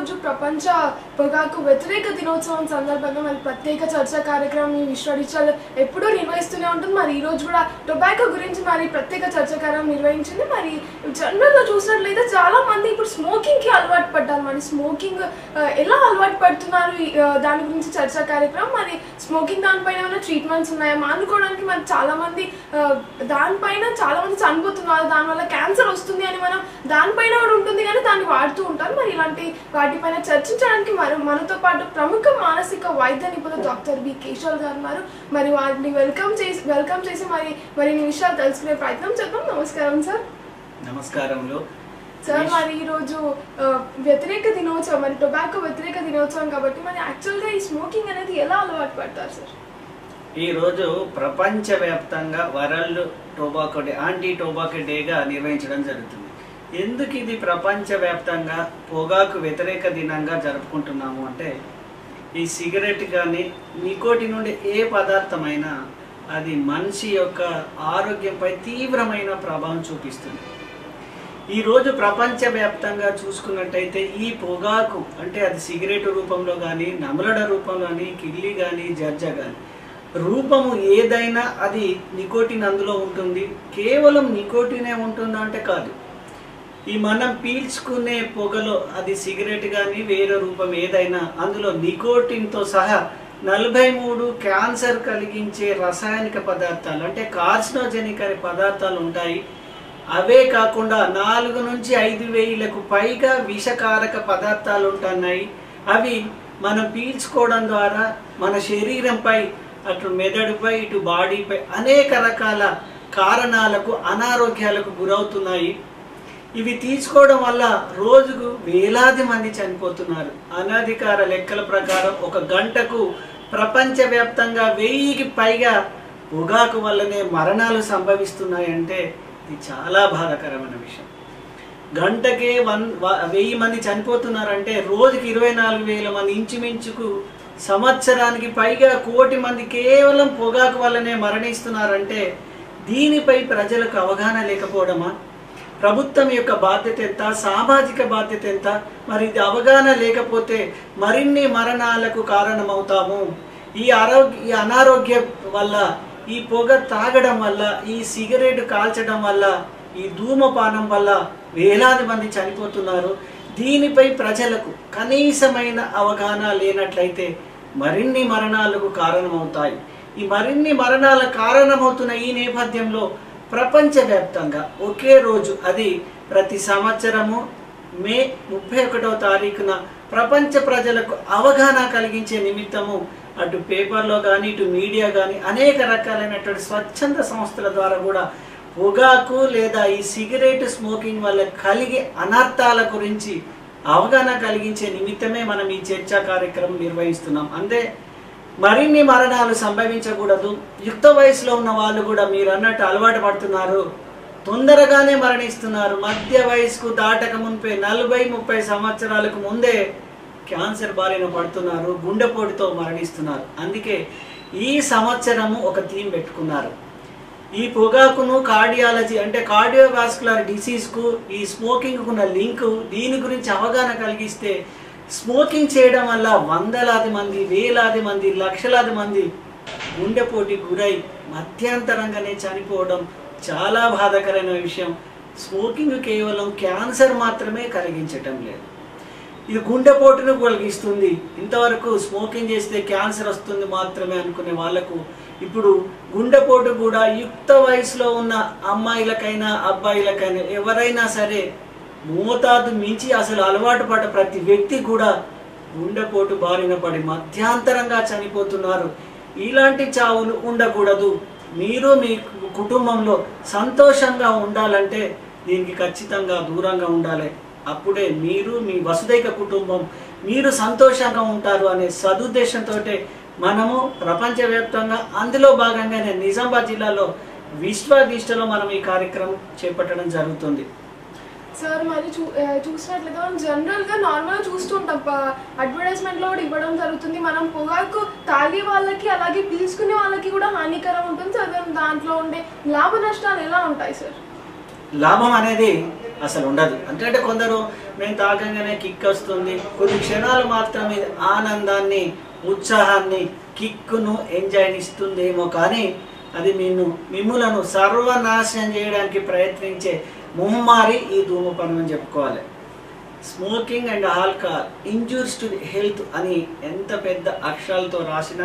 రోజు ప్రపంచ పొగాకు వ్యతిరేక దినోత్సవం సందర్భంగా మరి ప్రత్యేక చర్చా కార్యక్రమం ఈ విశ్వవిద్యాలయం ఎప్పుడూ నిర్వహిస్తూనే ఉంటుంది మరి ఈ రోజు కూడా టొబాకో గురించి మరి ప్రత్యేక చర్చా కార్యక్రమం నిర్వహించింది మరి జనరల్గా చూసినట్లయితే చాలా మంది ఇప్పుడు స్మోకింగ్కి అలవాటు పడ్డారు మరి స్మోకింగ్ ఎలా అలవాటు పడుతున్నారు ఈ, ఆ, దాని గురించి చర్చా కార్యక్రమం మరి స్మోకింగ్ దానిపైన ఏమైనా ట్రీట్మెంట్స్ ఉన్నాయా మానుకోవడానికి మరి చాలా మంది ఆ, దానిపైన చాలా మంది చనిపోతున్నారు దానివల్ల క్యాన్సర్ వస్తుంది అని మనం దానిపైన కూడా ఉంటుంది కానీ దాన్ని వాడుతూ ఉంటారు మరి ఇలాంటి వాటిపైన చర్చించడానికి మరి మనతో పాటు ప్రముఖ మానసిక వైద్య నిపుణులు డాక్టర్ బి కేశవ్ గారు ఉన్నారు మరి వారిని వెల్కమ్ చేసి వెల్కమ్ చేసి మరి మరిన్ని విషయాలు తెలుసుకునే ప్రయత్నం చేద్దాం నమస్కారం సార్ నమస్కారములు సార్ మరి ఈరోజు ఆ, వ్యతిరేక దినోత్సవం మరి టొబాకో వ్యతిరేక దినోత్సవం కాబట్టి మరి యాక్చువల్గా ఈ స్మోకింగ్ అనేది ఎలా అలవాటు పడతారు సార్ ఈరోజు ప్రపంచవ్యాప్తంగా world tobacco day anti tobacco డేగా నిర్వహించడం జరుగుతుంది ఎందుకు ఇది ప్రపంచవ్యాప్తంగా పొగాకు వ్యతిరేక దినంగా జరుపుకుంటున్నాము అంటే ఈ సిగరెట్ కానీ నికోటి నుండి ఏ పదార్థమైనా అది మనిషి యొక్క ఆరోగ్యంపై తీవ్రమైన ప్రభావం చూపిస్తుంది ఈరోజు ప్రపంచవ్యాప్తంగా చూసుకున్నట్టయితే ఈ పొగాకు అంటే అది సిగరెట్ రూపంలో కానీ నమలడ రూపంలో కానీ కిల్లి కానీ జర్జ కానీ రూపము ఏదైనా అది నికోటిన్ అందులో ఉంటుంది కేవలం నికోటినే ఉంటుందా అంటే కాదు ఈ మనం పీల్చుకునే పొగలో అది సిగరెట్ కానీ వేరే రూపం ఏదైనా అందులో నికోటిన్తో సహా నలభై మూడు క్యాన్సర్ కలిగించే రసాయనిక పదార్థాలు అంటే కార్సినోజెనిక్ అనే పదార్థాలు ఉంటాయి అవే కాకుండా నాలుగు నుంచి ఐదు వేలకు పైగా విషకారక పదార్థాలు ఉంటున్నాయి అవి మనం పీల్చుకోవడం ద్వారా మన శరీరంపై అటు మెదడుపై ఇటు బాడీపై అనేక రకాల కారణాలకు అనారోగ్యాలకు గురవుతున్నాయి ఇవి తీసుకోవడం వల్ల రోజుకు వేలాది మంది చనిపోతున్నారు అనధికార లెక్కల ప్రకారం ఒక గంటకు ప్రపంచవ్యాప్తంగా వెయ్యికి పైగా పొగాకు వల్లనే మరణాలు సంభవిస్తున్నాయంటే ఇది చాలా బాధాకరమైన విషయం గంటకే వన్ వ- వెయ్యి మంది చనిపోతున్నారంటే రోజుకి ఇరవై నాలుగు వేల మంది ఇంచుమించుకు సంవత్సరానికి పైగా కోటి మంది కేవలం పొగాకు వల్లనే మరణిస్తున్నారంటే దీనిపై ప్రజలకు అవగాహన లేకపోవడమా ప్రభుత్వం యొక్క బాధ్యత ఎంత సామాజిక బాధ్యత ఎంత మరి ఇది అవగాహన లేకపోతే మరిన్ని మరణాలకు కారణమవుతాము ఈ ఆరోగ్య ఈ అనారోగ్యం వల్ల ఈ పొగ తాగడం వల్ల ఈ సిగరెట్ కాల్చడం వల్ల ఈ ధూమపానం వల్ల వేలాది మంది చనిపోతున్నారు దీనిపై ప్రజలకు కనీసమైన అవగాహన లేనట్లయితే మరిన్ని మరణాలకు కారణమవుతాయి ఈ మరిన్ని మరణాల కారణమవుతున్న ఈ నేపథ్యంలో ప్రపంచవ్యాప్తంగా ఒకే రోజు అది ప్రతి సంవత్సరము మే ముప్పై ఒకటవ తారీఖున ప్రపంచ ప్రజలకు అవగాహన కలిగించే నిమిత్తము అటు పేపర్లో కానీ ఇటు మీడియా కానీ అనేక రకాలైనటువంటి స్వచ్ఛంద సంస్థల ద్వారా కూడా పొగాకు లేదా ఈ సిగరెట్ స్మోకింగ్ వల్ల కలిగే అనర్థాల గురించి అవగాహన కలిగించే నిమిత్తమే మనం ఈ చర్చా కార్యక్రమం నిర్వహిస్తున్నాం అంతే మరిన్ని మరణాలు సంభవించకూడదు యుక్త వయసులో ఉన్న వాళ్ళు కూడా మీరు అన్నట్టు అలవాటు పడుతున్నారు తొందరగానే మరణిస్తున్నారు మధ్య వయసుకు దాటక మునిపే నలభై ముప్పై సంవత్సరాలకు ముందే క్యాన్సర్ బారిన పడుతున్నారు గుండెపోటుతో మరణిస్తున్నారు అందుకే ఈ సంవత్సరము ఒక థీమ్ పెట్టుకున్నారు ఈ పొగాకును కార్డియాలజీ అంటే కార్డియోవాస్కులర్ డిసీజ్కు ఈ స్మోకింగ్కు ఉన్న లింకు దీని గురించి అవగాహన కలిగిస్తే స్మోకింగ్ చేయడం వల్ల వందలాది మంది వేలాది మంది లక్షలాది మంది గుండెపోటీ గురై మధ్యాంతరంగానే చనిపోవడం చాలా బాధాకరమైన విషయం స్మోకింగ్ కేవలం క్యాన్సర్ మాత్రమే కలిగించటం లేదు ఇది గుండెపోటును కలిగిస్తుంది ఇంతవరకు స్మోకింగ్ చేస్తే క్యాన్సర్ వస్తుంది మాత్రమే అనుకునే వాళ్ళకు ఇప్పుడు గుండెపోటు కూడా యుక్త వయసులో ఉన్న అమ్మాయిలకైనా అబ్బాయిలకైనా ఎవరైనా సరే మోతాదు మించి అసలు అలవాటు పడ్డ ప్రతి వ్యక్తి కూడా గుండెపోటు బారిన పడి మధ్యాంతరంగా చనిపోతున్నారు ఇలాంటి చావులు ఉండకూడదు మీరు మీ కుటుంబంలో సంతోషంగా ఉండాలంటే దీనికి ఖచ్చితంగా దూరంగా ఉండాలి అప్పుడే మీరు మీ వసుదైక కుటుంబం మీరు సంతోషంగా ఉంటారు అనే సదుద్దేశంతో మనము ప్రపంచవ్యాప్తంగా అందులో భాగంగానే నిజామాబాద్ జిల్లాలో విశ్వదీష్టలో మనం ఈ కార్యక్రమం చేపట్టడం జరుగుతుంది సార్ మరి చూ ఆ, చూసినట్లయితే మనం జనరల్గా నార్మల్గా చూస్తుంటాం అడ్వర్టైజ్మెంట్లో కూడా ఇవ్వడం జరుగుతుంది మనం పొగాకు తాగే వాళ్ళకి అలాగే పీల్చుకునే వాళ్ళకి కూడా హానికరం ఉంటుంది సార్ దాని- దాంట్లో ఉండే లాభ నష్టాలు ఎలా ఉంటాయి సార్ లాభం అనేది అసలు ఉండదు ఎందుకంటే కొందరు మేము తాగంగానే కిక్ వస్తుంది కొన్ని క్షణాలు మాత్రమే ఆనందాన్ని ఉత్సాహాన్ని కిక్కును ఎంజాయ్ ఇస్తుందేమో కానీ అది నిన్ను మిమ్ములను సర్వనాశనం చేయడానికి ప్రయత్నించే ముమ్మారి ఈ ధూమపానం అని చెప్పుకోవాలి smoking and alcohol injures to health అని ఎంత పెద్ద అక్షరాలతో రాసిన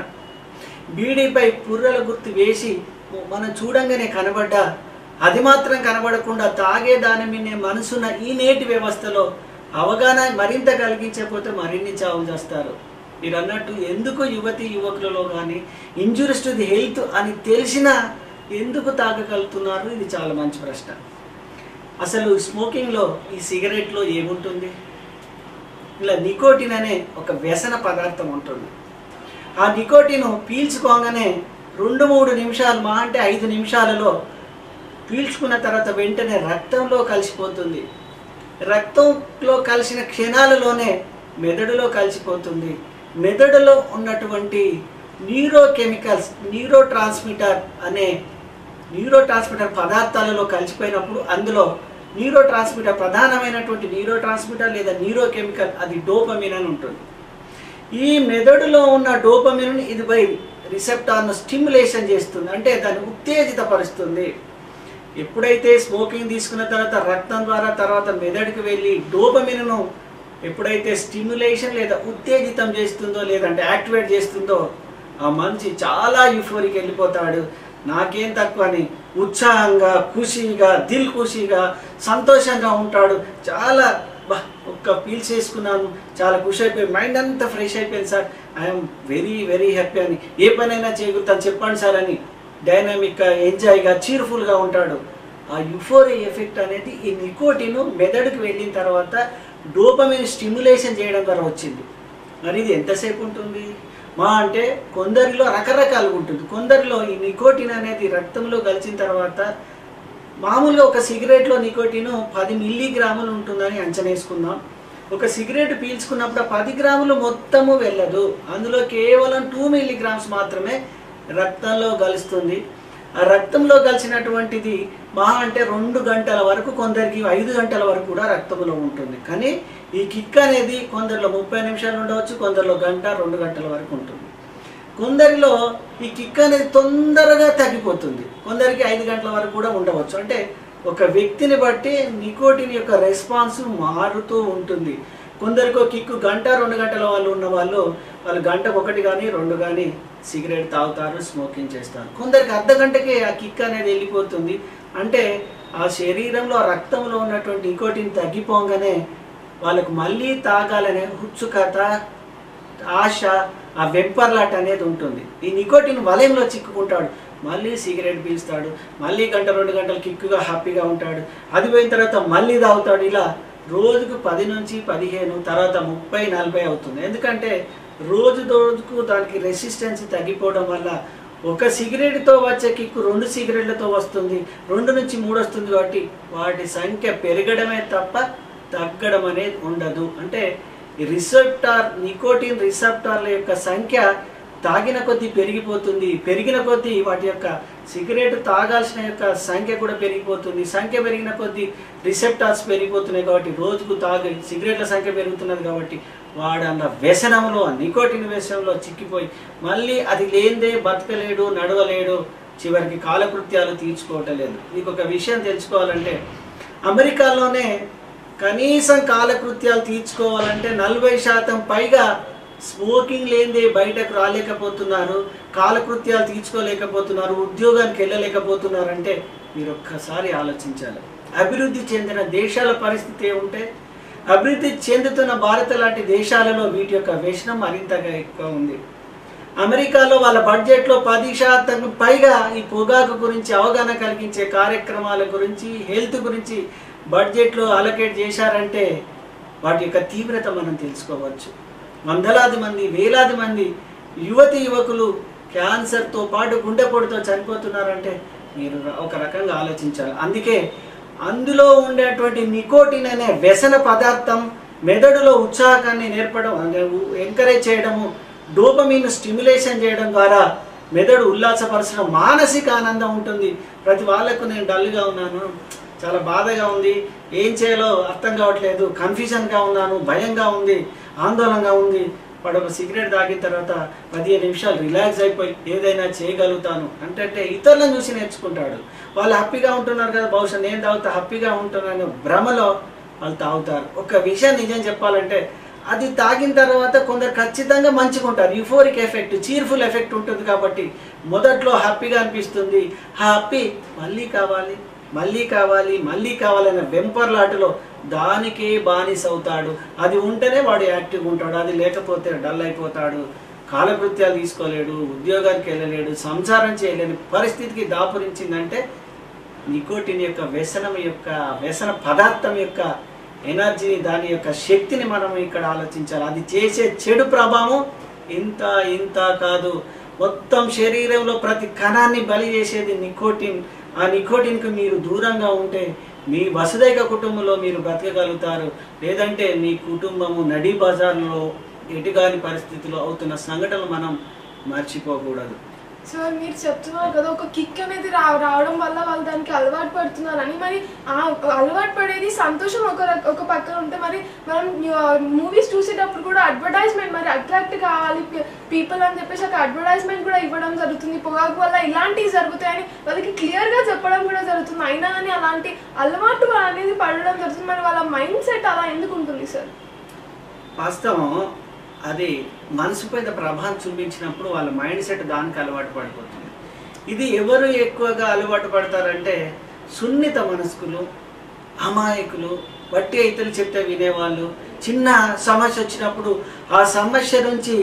బీడీపై పుర్రల గుర్తు వేసి మనం చూడంగానే కనబడ్డా అది మాత్రం కనబడకుండా తాగే దాని మీదే మనసున్న ఈ నేటి వ్యవస్థలో అవగాహన మరింత కలిగించకపోతే మరిన్ని చావులు చేస్తారు మీరు అన్నట్టు ఎందుకు యువతి యువకులలో కానీ ఇంజురీస్ టు ది హెల్త్ అని తెలిసినా ఎందుకు తాగగలుగుతున్నారు ఇది చాలా మంచి ప్రశ్న అసలు స్మోకింగ్లో ఈ సిగరెట్లో ఏముంటుంది ఇలా నికోటిన్ అనే ఒక వ్యసన పదార్థం ఉంటుంది ఆ నికోటిన్ పీల్చుకోగానే రెండు మూడు నిమిషాలు మా అంటే ఐదు నిమిషాలలో పీల్చుకున్న తర్వాత వెంటనే రక్తంలో కలిసిపోతుంది రక్తంలో కలిసిన క్షణాలలోనే మెదడులో కలిసిపోతుంది మెదడులో ఉన్నటువంటి న్యూరో కెమికల్స్ న్యూరో ట్రాన్స్మిటర్ అనే న్యూరో ట్రాన్స్మిటర్ పదార్థాలలో కలిసిపోయినప్పుడు అందులో న్యూరో ట్రాన్స్మిటర్ ప్రధానమైనటువంటి న్యూరో ట్రాన్స్మిటర్ లేదా న్యూరో కెమికల్ అది డోపమిన్ అని ఉంటుంది ఈ మెదడులో ఉన్న డోపమిన్ ఇది బై రిసెప్టార్ను స్టిమ్యులేషన్ చేస్తుంది అంటే దాన్ని ఉత్తేజితపరుస్తుంది ఎప్పుడైతే స్మోకింగ్ తీసుకున్న తర్వాత రక్తం ద్వారా తర్వాత మెదడుకు వెళ్ళి డోపమిన్ను ఎప్పుడైతే స్టిమ్యులేషన్ లేదా ఉత్తేజితం చేస్తుందో లేదంటే యాక్టివేట్ చేస్తుందో ఆ మనిషి చాలా యూఫోరికి వెళ్ళిపోతాడు నాకేం తక్కువ అని ఉత్సాహంగా ఖుషీగా దిల్ ఖుషీగా సంతోషంగా ఉంటాడు చాలా బా ఒక్క పీల్స్ చేసుకున్నాను చాలా ఖుషి అయిపోయి మైండ్ అంతా ఫ్రెష్ అయిపోయింది sir I'm very very happy అని ఏ పనైనా చేయగలుగుతాను చెప్పండి సార్ అని డైనామిక్గా ఎంజాయ్గా చీర్ఫుల్గా ఉంటాడు ఆ యుఫోరియా ఎఫెక్ట్ అనేది ఈ నికోటిన్ మెదడుకు వెళ్ళిన తర్వాత డోపమిన్ స్టిమ్యులేషన్ చేయడం ద్వారా వచ్చింది మరి ఇది ఎంతసేపు ఉంటుంది మా అంటే కొందరిలో రకరకాలుగా ఉంటుంది కొందరిలో ఈ నికోటిన్ అనేది రక్తంలో కలిసిన తర్వాత మామూలుగా ఒక సిగరెట్లో నికోటిన్ పది మిల్లీగ్రాములు ఉంటుందని అంచనా వేసుకుందాం ఒక సిగరెట్ పీల్చుకున్నప్పుడు ఆ పది గ్రాములు మొత్తము వెళ్ళదు అందులో కేవలం టూ మిల్లీగ్రామ్స్ మాత్రమే రక్తంలో కలుస్తుంది ఆ రక్తంలో కలిసినటువంటిది మహా అంటే రెండు గంటల వరకు కొందరికి ఐదు గంటల వరకు కూడా రక్తంలో ఉంటుంది కానీ ఈ కిక్ అనేది కొందరిలో ముప్పై నిమిషాలు ఉండవచ్చు కొందరిలో గంట రెండు గంటల వరకు ఉంటుంది కొందరిలో ఈ కిక్ అనేది తొందరగా తగ్గిపోతుంది కొందరికి ఐదు గంటల వరకు కూడా ఉండవచ్చు అంటే ఒక వ్యక్తిని బట్టి నికోటిన్ యొక్క రెస్పాన్స్ మారుతూ ఉంటుంది కొందరికి ఒక కిక్కు గంట రెండు గంటల వాళ్ళు ఉన్న వాళ్ళు వాళ్ళు గంటకు ఒకటి కానీ రెండు కానీ సిగరెట్ తాగుతారు స్మోకింగ్ చేస్తారు కొందరికి అర్ధ గంటకే ఆ కిక్ అనేది వెళ్ళిపోతుంది అంటే ఆ శరీరంలో ఆ రక్తంలో ఉన్నటువంటి నికోటిన్ తగ్గిపోగానే వాళ్ళకు మళ్ళీ తాగాలనే ఉత్సుకత ఆశ ఆ వెంపర్లాట అనేది ఉంటుంది ఈ నికోటిన్ వలయంలో చిక్కుకుంటాడు మళ్ళీ సిగరెట్ పీల్స్తాడు మళ్ళీ గంట రెండు గంటలు కిక్కుగా హ్యాపీగా ఉంటాడు అది పోయిన తర్వాత మళ్ళీ తాగుతాడు ఇలా రోజుకు పది నుంచి పదిహేను తర్వాత ముప్పై నలభై అవుతుంది ఎందుకంటే రోజు రోజుకు దానికి రెసిస్టెన్స్ తగ్గిపోవడం వల్ల ఒక సిగరెట్తో వచ్చే కిక్కు రెండు సిగరెట్లతో వస్తుంది రెండు నుంచి మూడు వస్తుంది కాబట్టి వాటి సంఖ్య పెరగడమే తప్ప తగ్గడం అనేది ఉండదు అంటే ఈ రిసెప్టార్ నికోటిన్ రిసెప్టార్ల యొక్క సంఖ్య తాగిన కొద్దీ పెరిగిపోతుంది పెరిగిన కొద్దీ వాటి యొక్క సిగరెట్ తాగాల్సిన యొక్క సంఖ్య కూడా పెరిగిపోతుంది సంఖ్య పెరిగిన కొద్దీ రిసెప్టార్స్ పెరిగిపోతున్నాయి కాబట్టి రోజుకు తాగి సిగరెట్ల సంఖ్య పెరుగుతున్నది కాబట్టి వాడన్న వ్యసనంలో నికోటిన్ వ్యసనంలో చిక్కిపోయి మళ్ళీ అది లేనిదే బతకలేడు నడవలేడు చివరికి కాలకృత్యాలు తీర్చుకోవటం లేదు మీకు ఒక విషయం తెలుసుకోవాలంటే అమెరికాలోనే కనీసం కాలకృత్యాలు తీర్చుకోవాలంటే నలభై శాతం పైగా స్మోకింగ్ లేనిదే బయటకు రాలేకపోతున్నారు కాలకృత్యాలు తీర్చుకోలేకపోతున్నారు ఉద్యోగానికి వెళ్ళలేకపోతున్నారు అంటే మీరు ఒక్కసారి ఆలోచించాలి అభివృద్ధి చెందిన దేశాల పరిస్థితి ఏముంటే అభివృద్ధి చెందుతున్న భారత లాంటి దేశాలలో వీటి యొక్క వ్యసనం మరింతగా ఎక్కువ ఉంది అమెరికాలో వాళ్ళ బడ్జెట్లో పది శాతం పైగా ఈ పొగాకు గురించి అవగాహన కలిగించే కార్యక్రమాల గురించి హెల్త్ గురించి బడ్జెట్లో అలకేట్ చేశారంటే వాటి యొక్క తీవ్రత మనం తెలుసుకోవచ్చు వందలాది మంది వేలాది మంది యువతి యువకులు క్యాన్సర్తో పాటు గుండెపోటుతో చనిపోతున్నారంటే మీరు ఒక రకంగా ఆలోచించాలి అందుకే అందులో ఉండేటువంటి నికోటిన్ అనే వ్యసన పదార్థం మెదడులో ఉత్సాహాన్ని నేర్పడం ఎంకరేజ్ చేయడము డోపమీన్ స్టిమ్యులేషన్ చేయడం ద్వారా మెదడు ఉల్లాసపరచడం మానసిక ఆనందం ఉంటుంది ప్రతి వాళ్ళకు నేను డల్గా ఉన్నాను చాలా బాధగా ఉంది ఏం చేయాలో అర్థం కావట్లేదు కన్ఫ్యూజన్గా ఉన్నాను భయంగా ఉంది ఆందోళనగా ఉంది వాడు ఒక సిగరెట్ తాగిన తర్వాత పదిహేను నిమిషాలు రిలాక్స్ అయిపోయి ఏదైనా చేయగలుగుతాను అంటే అంటే ఇతరులను చూసి నేర్చుకుంటాడు వాళ్ళు హ్యాపీగా ఉంటున్నారు కదా బహుశా నేను తాగుతా హ్యాపీగా ఉంటున్నాను భ్రమలో వాళ్ళు తాగుతారు ఒక విషయం నిజం చెప్పాలంటే అది తాగిన తర్వాత కొందరు ఖచ్చితంగా మంచిగా ఉంటారు యూఫోరిక్ ఎఫెక్ట్ చీర్ఫుల్ ఎఫెక్ట్ ఉంటుంది కాబట్టి మొదట్లో హ్యాపీగా అనిపిస్తుంది హ్యాపీ మళ్ళీ కావాలి మళ్ళీ కావాలి మళ్ళీ కావాలనే వెంపర్లాటలో దానికే బానిస అవుతాడు అది ఉంటేనే వాడు యాక్టివ్గా ఉంటాడు అది లేకపోతే డల్ అయిపోతాడు కాలకృత్యాలు తీసుకోలేడు ఉద్యోగానికి వెళ్ళలేడు సంసారం చేయలేని పరిస్థితికి దాపురించిందంటే నికోటిన్ యొక్క వ్యసనం యొక్క వ్యసన పదార్థం యొక్క ఎనర్జీని దాని యొక్క శక్తిని మనం ఇక్కడ ఆలోచించాలి అది చేసే చెడు ప్రభావం ఇంత ఇంత కాదు మొత్తం శరీరంలో ప్రతి కణాన్ని బలి చేసేది నికోటిన్ ఆ నికోటిన్కు మీరు దూరంగా ఉంటే మీ వసుదైక కుటుంబంలో మీరు బ్రతకగలుగుతారు లేదంటే మీ కుటుంబము నడి బజార్లో ఎటుగాని పరిస్థితిలో అవుతున్న సంఘటనలు మనం మర్చిపోకూడదు సార్ మీరు చెప్తున్నారు కదా ఒక కిక్ అనేది రా రావడం వల్ల వాళ్ళు దానికి అలవాటు పడుతున్నారని మరి ఆ అలవాటు పడేది సంతోషం ఒక రక- ఒక పక్కన ఉంటే మరి మనం మూవీస్ చూసేటప్పుడు కూడా అడ్వర్టైజ్మెంట్ మరి అట్రాక్ట్ కావాలి పీపుల్ అని చెప్పేసి ఒక అడ్వర్టైజ్మెంట్ కూడా ఇవ్వడం జరుగుతుంది పొగాకు వల్ల ఇలాంటివి జరుగుతాయని వాళ్ళకి క్లియర్గా చెప్పడం కూడా జరుగుతుంది అయినా కానీ అలాంటి అలవాటు అనేది పడడం జరుగుతుంది మరి వాళ్ళ మైండ్ సెట్ అలా ఎందుకు ఉంటుంది సార్ వాస్తవం అది మనసు పైన ప్రభావం చూపించినప్పుడు వాళ్ళ మైండ్ సెట్ దానికి అలవాటు పడిపోతుంది ఇది ఎవరు ఎక్కువగా అలవాటు పడతారంటే సున్నిత మనస్కులు అమాయకులు వట్టి ఇతరులు చెప్తే వినేవాళ్ళు చిన్న సమస్య వచ్చినప్పుడు ఆ సమస్య నుంచి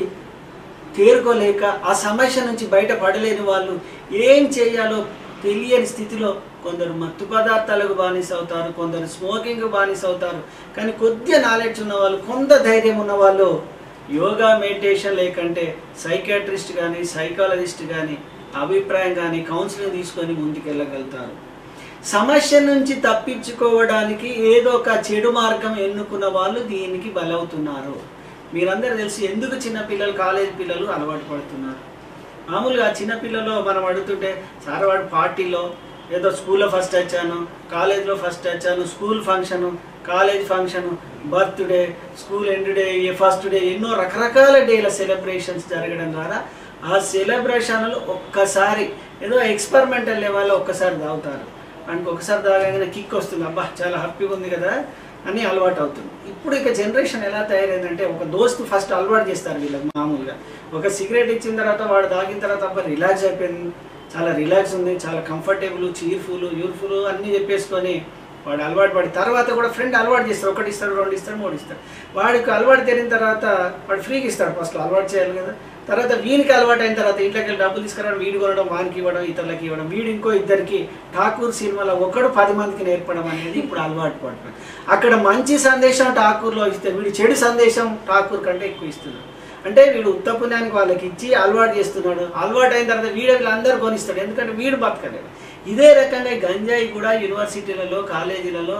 తేరుకోలేక ఆ సమస్య నుంచి బయటపడలేని వాళ్ళు ఏం చేయాలో తెలియని స్థితిలో కొందరు మత్తు పదార్థాలకు బానిస అవుతారు కొందరు స్మోకింగ్ బానిస అవుతారు కానీ కొద్దిగా నాలెడ్జ్ ఉన్న వాళ్ళు కొంత ధైర్యం ఉన్న వాళ్ళు యోగా మెడిటేషన్ లేకంటే సైకాట్రిస్ట్ కానీ సైకాలజిస్ట్ కానీ అభిప్రాయం కానీ కౌన్సిలింగ్ తీసుకొని ముందుకెళ్ళగలుగుతారు సమస్య నుంచి తప్పించుకోవడానికి ఏదో ఒక చెడు మార్గం ఎన్నుకున్న వాళ్ళు దీనికి బలవుతున్నారు మీరందరూ తెలిసి ఎందుకు చిన్న పిల్లలు కాలేజ్ పిల్లలు అలవాటు పడుతున్నారు మామూలుగా చిన్న పిల్లలు మనం అడుగుతుంటే సార్ వాడు పార్టీలో ఏదో స్కూల్లో ఫస్ట్ వచ్చాను కాలేజ్లో ఫస్ట్ వచ్చాను school function college function birthday school end day first day ఎన్నో రకరకాల డేల సెలబ్రేషన్స్ జరగడం ద్వారా ఆ సెలబ్రేషన్లు ఒక్కసారి ఏదో ఎక్స్పెరిమెంటల్ లెవెల్లో ఒక్కసారి తాగుతారు మనకు ఒకసారి తాగగానే కిక్ వస్తుంది అబ్బా చాలా హ్యాపీగా ఉంది కదా అని అలవాటు అవుతుంది ఇప్పుడు ఇక జనరేషన్ ఎలా తయారైందంటే ఒక దోస్తు ఫస్ట్ అలవాటు చేస్తారు వీళ్ళకి మామూలుగా ఒక సిగరెట్ ఇచ్చిన తర్వాత వాడు తాగిన తర్వాత అబ్బా రిలాక్స్ అయిపోయింది చాలా రిలాక్స్ ఉంది చాలా కంఫర్టబుల్ చీర్ఫుల్ యూర్ఫుల్ అన్నీ చెప్పేసుకొని వాడు అలవాటు పడి తర్వాత కూడా ఫ్రెండ్ అలవాటు చేస్తారు ఒకటి ఇస్తాడు రెండు ఇస్తాడు మూడు ఇస్తాడు వాడికి అలవాటు తెరిన తర్వాత వాడు ఫ్రీకి ఇస్తాడు ఫస్ట్ అలవాటు చేయాలి కదా తర్వాత వీనికి అలవాటు అయిన తర్వాత ఇంట్లోకి వెళ్ళి డబ్బులు తీసుకురావడం వీడు కొనడం వానికి ఇవ్వడం ఇతరులకి ఇవ్వడం వీడు ఇంకో ఇద్దరికి ఠాకూర్ సినిమాలో ఒకడు పది మందికి నేర్పడం అనేది ఇప్పుడు అలవాటు పడుతుంది అక్కడ మంచి సందేశం ఠాకూర్లో ఇస్తే వీడు చెడు సందేశం ఠాకూర్ కంటే ఎక్కువ ఇస్తున్నాడు అంటే వీడు ఉత్తపుణ్యానికి వాళ్ళకి ఇచ్చి అలవాటు చేస్తున్నాడు అలవాటు అయిన తర్వాత వీడు వీళ్ళందరూ కొనిస్తాడు ఎందుకంటే వీడు బతకలేడు ఇదే రకంగా ఈ గంజాయి కూడా యూనివర్సిటీలలో కాలేజీలలో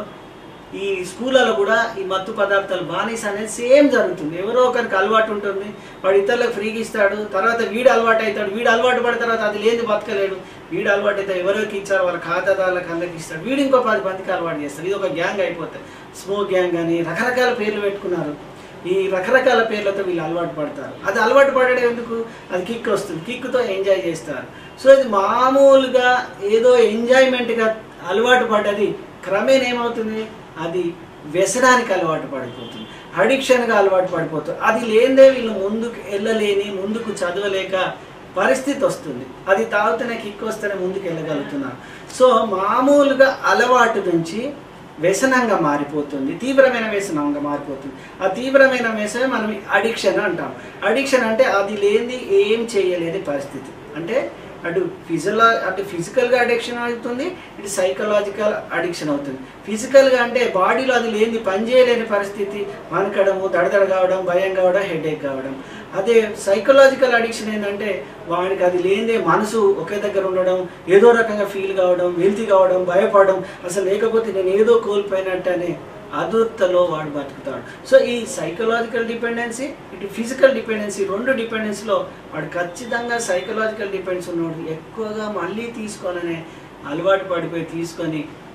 ఈ స్కూళ్ళలో కూడా ఈ మత్తు పదార్థాలు బానిస అనేది సేమ్ జరుగుతుంది ఎవరో ఒకరికి అలవాటు ఉంటుంది వాడు ఇతరులకు ఫ్రీగా ఇస్తాడు తర్వాత వీడు అలవాటు అవుతాడు వీడు అలవాటు పడిన తర్వాత అది లేని బతకలేడు వీడు అలవాటు అయితే ఎవరికి ఇచ్చారో వాళ్ళ ఖాతాదారులకు అందరికి ఇస్తాడు వీడు ఇంకో పది మందికి అలవాటు చేస్తాడు ఇది ఒక గ్యాంగ్ అయిపోతుంది స్మోక్ గ్యాంగ్ అని రకరకాల పేర్లు పెట్టుకున్నారు ఈ రకరకాల పేర్లతో వీళ్ళు అలవాటు పడతారు అది అలవాటు పడడం ఎందుకు అది కిక్ వస్తుంది కిక్తో ఎంజాయ్ చేస్తారు సో ఇది మామూలుగా ఏదో ఎంజాయ్మెంట్గా అలవాటు పడ్డది క్రమేణా ఏమవుతుంది అది వ్యసనానికి అలవాటు పడిపోతుంది అడిక్షన్గా అలవాటు పడిపోతుంది అది లేదే వీళ్ళు ముందుకు వెళ్ళలేని ముందుకు చదవలేక పరిస్థితి వస్తుంది అది తాగుతూనే కిక్ వస్తేనే ముందుకు వెళ్ళగలుగుతున్నారు సో మామూలుగా అలవాటు నుంచి వ్యసనంగా మారిపోతుంది తీవ్రమైన వ్యసనంగా మారిపోతుంది ఆ తీవ్రమైన వ్యసనం మనం అడిక్షన్ అంటాం అడిక్షన్ అంటే అది లేనిది ఏం చేయలేని పరిస్థితి అంటే అటు ఫిజియలా అటు ఫిజికల్గా అడిక్షన్ అవుతుంది ఇటు సైకలాజికల్ అడిక్షన్ అవుతుంది ఫిజికల్గా అంటే బాడీలో అది లేని పని చేయలేని పరిస్థితి వనకడము దడదడ కావడం భయం కావడం హెడేక్ కావడం అదే సైకలాజికల్ అడిక్షన్ ఏంటంటే వాడికి అది లేనిదే మనసు ఒకే దగ్గర ఉండడం ఏదో రకంగా ఫీల్ కావడం వెల్తీ కావడం భయపడడం అసలు లేకపోతే నేను ఏదో కోల్పోయినట్టు అనే అదుర్తలో వాడు బతుకుతాడు సో ఈ సైకలాజికల్ డిపెండెన్సీ ఇటు ఫిజికల్ డిపెండెన్సీ రెండు డిపెండెన్సీలో వాడు ఖచ్చితంగా సైకలాజికల్ డిపెండెన్స్ ఉన్నవాడు ఎక్కువగా మళ్ళీ తీసుకోవాలనే అలవాటు పడిపోయి తీసుకొని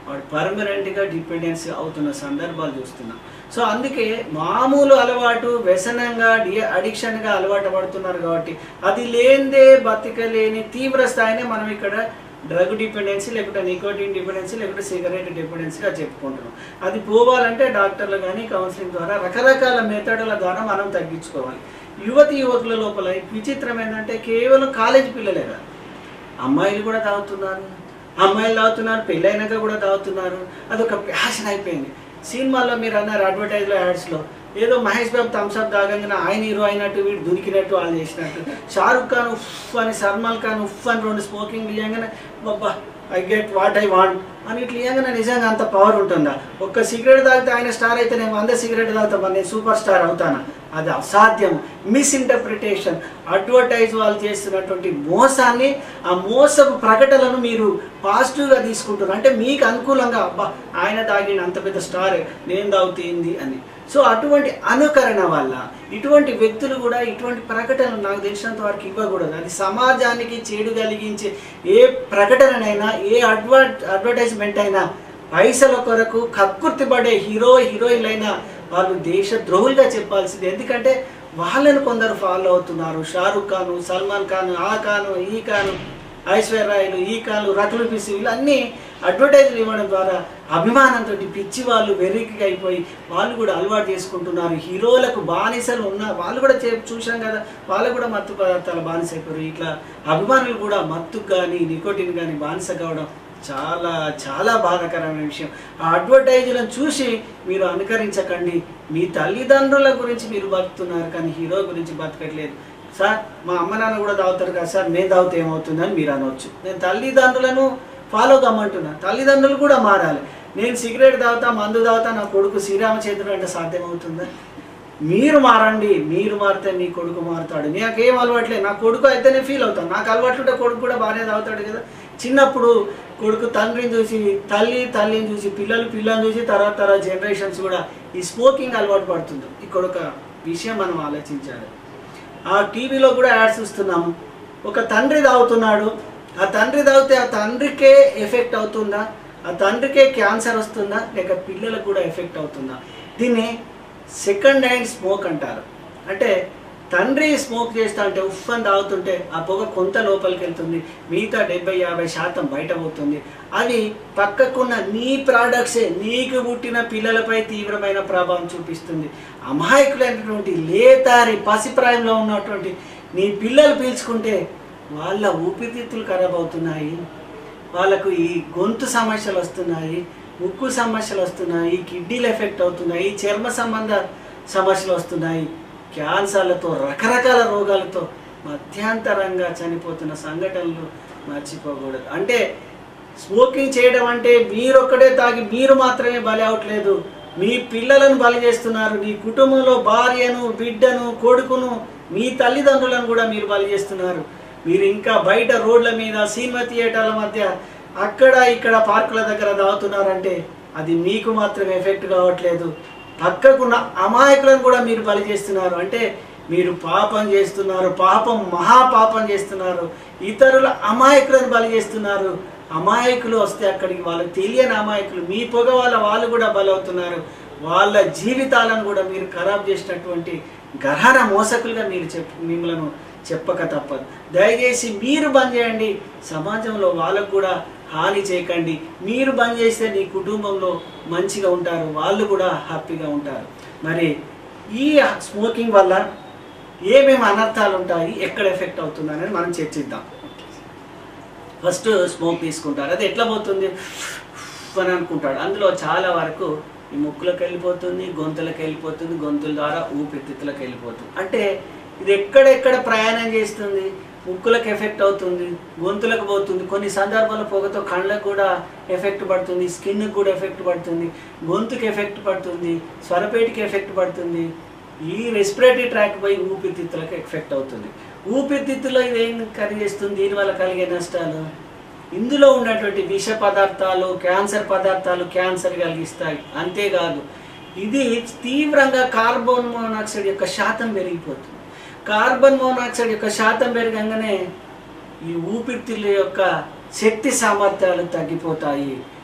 వాడు పర్మనెంట్గా డిపెండెన్సీ అవుతున్న సందర్భాలు చూస్తున్నాం సో అందుకే మామూలు అలవాటు వ్యసనంగా డి అడిక్షన్గా అలవాటు పడుతున్నారు కాబట్టి అది లేనిదే బతికలేని తీవ్ర స్థాయినే మనం ఇక్కడ డ్రగ్ డిపెండెన్సీ లేకుంటే నికోటిన్ డిపెండెన్సీ లేకుంటే సిగరెట్ డిపెండెన్సీగా చెప్పుకుంటున్నాం అది పోవాలంటే డాక్టర్లు కానీ కౌన్సిలింగ్ ద్వారా రకరకాల మెథడుల ద్వారా మనం తగ్గించుకోవాలి యువతి యువకుల లోపల విచిత్రం ఏంటంటే కేవలం కాలేజ్ పిల్లలే కాదు అమ్మాయిలు కూడా తాగుతున్నారు అమ్మాయిలు తాగుతున్నారు పెళ్ళైనాక కూడా తాగుతున్నారు అదొక ప్యాషన్ అయిపోయింది సినిమాల్లో మీరు అన్నారు అడ్వర్టైజ్లో యాడ్స్లో ఏదో మహేష్ బాబు థమ్స్అప్ తాగంగానే ఆయన హీరో అయినట్టు వీడు దునికినట్టు వాళ్ళు చేసినట్టు షారుఖ్ ఖాన్ ఉఫ్ అని సల్మాన్ ఖాన్ ఉఫ్ అని రెండు స్మోకింగ్ ఇవ్వగానే బాబా I get what I want అని ఇట్లా ఇవ్వగానే నిజంగా అంత పవర్ ఉంటుందా ఒక్క సిగరెట్ తాగితే ఆయన స్టార్ అయితే నేను వంద సిగరెట్ తాగుతా మరి నేను సూపర్ స్టార్ అవుతానా అది అసాధ్యం మిస్ఇంటర్ప్రిటేషన్ అడ్వర్టైజ్ వాళ్ళు చేస్తున్నటువంటి మోసాన్ని ఆ మోసపు ప్రకటనలను మీరు పాజిటివ్గా తీసుకుంటున్నారు అంటే మీకు అనుకూలంగా అబ్బా ఆయన తాగిన అంత పెద్ద స్టార్ నేను తాగుతుంది అని సో అటువంటి అనుకరణ వల్ల ఇటువంటి వ్యక్తులు కూడా ఇటువంటి ప్రకటనలు నాకు తెలిసినంత వరకు ఇవ్వకూడదు అది సమాజానికి చేడు కలిగించే ఏ ప్రకటననైనా ఏ అడ్వర్ అడ్వర్టైజ్మెంట్ అయినా పైసల కొరకు కక్కుర్తిపడే హీరో హీరోయిన్లైనా వాళ్ళు దేశ ద్రోహులుగా చెప్పాల్సింది ఎందుకంటే వాళ్ళని కొందరు ఫాలో అవుతున్నారు షారుఖ్ ఖాన్ సల్మాన్ ఖాన్ ఆ ఖాను ఈ ఖాను ఐశ్వర్యాలు ఈ కాలు రకులు పిసి వీళ్ళన్నీ అడ్వర్టైజ్లు ఇవ్వడం ద్వారా అభిమానంతో పిచ్చి వాళ్ళు వెర్రికి అయిపోయి వాళ్ళు కూడా అలవాటు చేసుకుంటున్నారు హీరోలకు బానిసలు ఉన్న వాళ్ళు కూడా చే చూసాం కదా వాళ్ళు కూడా మత్తు పదార్థాల బానిస అయిపోయారు ఇట్లా అభిమానులు కూడా మత్తుకు కానీ నికోటిన్ కానీ బానిస కావడం చాలా చాలా బాధాకరమైన విషయం ఆ అడ్వర్టైజ్లను చూసి మీరు అనుకరించకండి మీ తల్లిదండ్రుల గురించి మీరు బతుకుతున్నారు కానీ హీరో గురించి బతకట్లేదు సార్ మా అమ్మ నాన్న కూడా తాగుతారు కదా సార్ నేను తాగితే ఏమవుతుందని మీరు అనవచ్చు నేను తల్లిదండ్రులను ఫాలో కమ్మంటున్నా తల్లిదండ్రులు కూడా మారాలి నేను సిగరెట్ తాగుతా మందు తాగుతా నా కొడుకు శ్రీరామచంద్రుడు అంటే సాధ్యమవుతుందా మీరు మారండి మీరు మారితే మీ కొడుకు మారుతాడు నాకేం అలవాట్లేదు నా కొడుకు అయితేనే ఫీల్ అవుతాను నాకు అలవాట్లుంటే కొడుకు కూడా బాగానే తాగుతాడు కదా చిన్నప్పుడు కొడుకు తండ్రిని చూసి తల్లి తల్లిని చూసి పిల్లలు పిల్లల్ని చూసి తర్వాత తర్వాత జనరేషన్స్ కూడా ఈ స్మోకింగ్ అలవాటు పడుతుంది ఇక్కడ ఒక విషయం మనం ఆలోచించాలి ఆ టీవీలో కూడా యాడ్స్ చూస్తున్నాము ఒక తండ్రి తాగుతున్నాడు ఆ తండ్రి తాగితే ఆ తండ్రికే ఎఫెక్ట్ అవుతుందా ఆ తండ్రికే క్యాన్సర్ వస్తుందా లేక పిల్లలకు కూడా ఎఫెక్ట్ అవుతుందా దీన్ని సెకండ్ హ్యాండ్ స్మోక్ అంటారు అంటే తండ్రి స్మోక్ చేస్తా అంటే ఉఫ్ అని తాగుతుంటే ఆ పొగ కొంత లోపలికి వెళ్తుంది మిగతా డెబ్బై యాభై శాతం బయట పోతుంది అది పక్కకున్న నీ ప్రాడక్ట్సే నీకు పుట్టిన పిల్లలపై తీవ్రమైన ప్రభావం చూపిస్తుంది అమాయకులైనటువంటి లేతారి పసిప్రాయంలో ఉన్నటువంటి నీ పిల్లలు పీల్చుకుంటే వాళ్ళ ఊపిరితిత్తులు ఖరాబ్ అవుతున్నాయి వాళ్ళకు ఈ గొంతు సమస్యలు వస్తున్నాయి ముక్కు సమస్యలు వస్తున్నాయి కిడ్నీలు ఎఫెక్ట్ అవుతున్నాయి చర్మ సంబంధ సమస్యలు వస్తున్నాయి క్యాన్సర్లతో రకరకాల రోగాలతో మధ్యాంతరంగా చనిపోతున్న సంఘటనలు మర్చిపోకూడదు అంటే స్మోకింగ్ చేయడం అంటే మీరొక్కడే తాగి మీరు మాత్రమే బలి అవట్లేదు మీ పిల్లలను బలి చేస్తున్నారు మీ కుటుంబంలో భార్యను బిడ్డను కొడుకును మీ తల్లిదండ్రులను కూడా మీరు బలి చేస్తున్నారు మీరు ఇంకా బయట రోడ్ల మీద సినిమా థియేటర్ల మధ్య అక్కడ ఇక్కడ పార్కుల దగ్గర తాగుతున్నారంటే అది మీకు మాత్రమే ఎఫెక్ట్ కావట్లేదు పక్కకున్న అమాయకులను కూడా మీరు బలి చేస్తున్నారు అంటే మీరు పాపం చేస్తున్నారు పాపం మహాపాపం చేస్తున్నారు ఇతరుల అమాయకులను బలి చేస్తున్నారు అమాయకులు వస్తే అక్కడికి వాళ్ళకి తెలియని అమాయకులు మీ పొగ వాళ్ళ వాళ్ళు కూడా బలవుతున్నారు వాళ్ళ జీవితాలను కూడా మీరు ఖరాబ్ చేసినటువంటి గర్హన మోసకులుగా మీరు చెప్ మిమ్మలను చెప్పక తప్పదు దయచేసి మీరు బంద్ చేయండి సమాజంలో వాళ్ళకు కూడా హాని చేయకండి మీరు బంద్ చేస్తే నీ కుటుంబంలో మంచిగా ఉంటారు వాళ్ళు కూడా హ్యాపీగా ఉంటారు మరి ఈ స్మోకింగ్ వల్ల ఏమేమి అనర్థాలు ఉంటాయి ఎక్కడ ఎఫెక్ట్ అవుతుంది అనేది మనం చర్చిద్దాం ఫస్ట్ స్మోక్ తీసుకుంటారు అది ఎట్లా పోతుంది అని అనుకుంటాడు అందులో చాలా వరకు ఈ ముక్కులకు వెళ్ళిపోతుంది గొంతులకు వెళ్ళిపోతుంది గొంతుల ద్వారా ఊపిరితిత్తులకు వెళ్ళిపోతుంది అంటే ఇది ఎక్కడెక్కడ ప్రయాణం చేస్తుంది ముక్కులకు ఎఫెక్ట్ అవుతుంది గొంతులకు పోతుంది కొన్ని సందర్భాల్లో పొగతో కళ్ళకు కూడా ఎఫెక్ట్ పడుతుంది స్కిన్కి కూడా ఎఫెక్ట్ పడుతుంది గొంతుకి ఎఫెక్ట్ పడుతుంది స్వరపేటికి ఎఫెక్ట్ పడుతుంది ఈ రెస్పిరేటరీ ట్రాక్ పోయి ఊపిరితిత్తులకు ఎఫెక్ట్ అవుతుంది ఊపిరితిత్తులో ఇది ఏం కలిగిస్తుంది దీనివల్ల కలిగే నష్టాలు ఇందులో ఉన్నటువంటి విష పదార్థాలు క్యాన్సర్ పదార్థాలు క్యాన్సర్ కలిగిస్తాయి అంతేకాదు ఇది తీవ్రంగా కార్బన్ మోనాక్సైడ్ యొక్క శాతం పెరిగిపోతుంది కార్బన్ మోనాక్సైడ్ యొక్క శాతం పెరగంగానే ఈ ఊపిరితిత్తుల యొక్క శక్తి సామర్థ్యాలు తగ్గిపోతాయి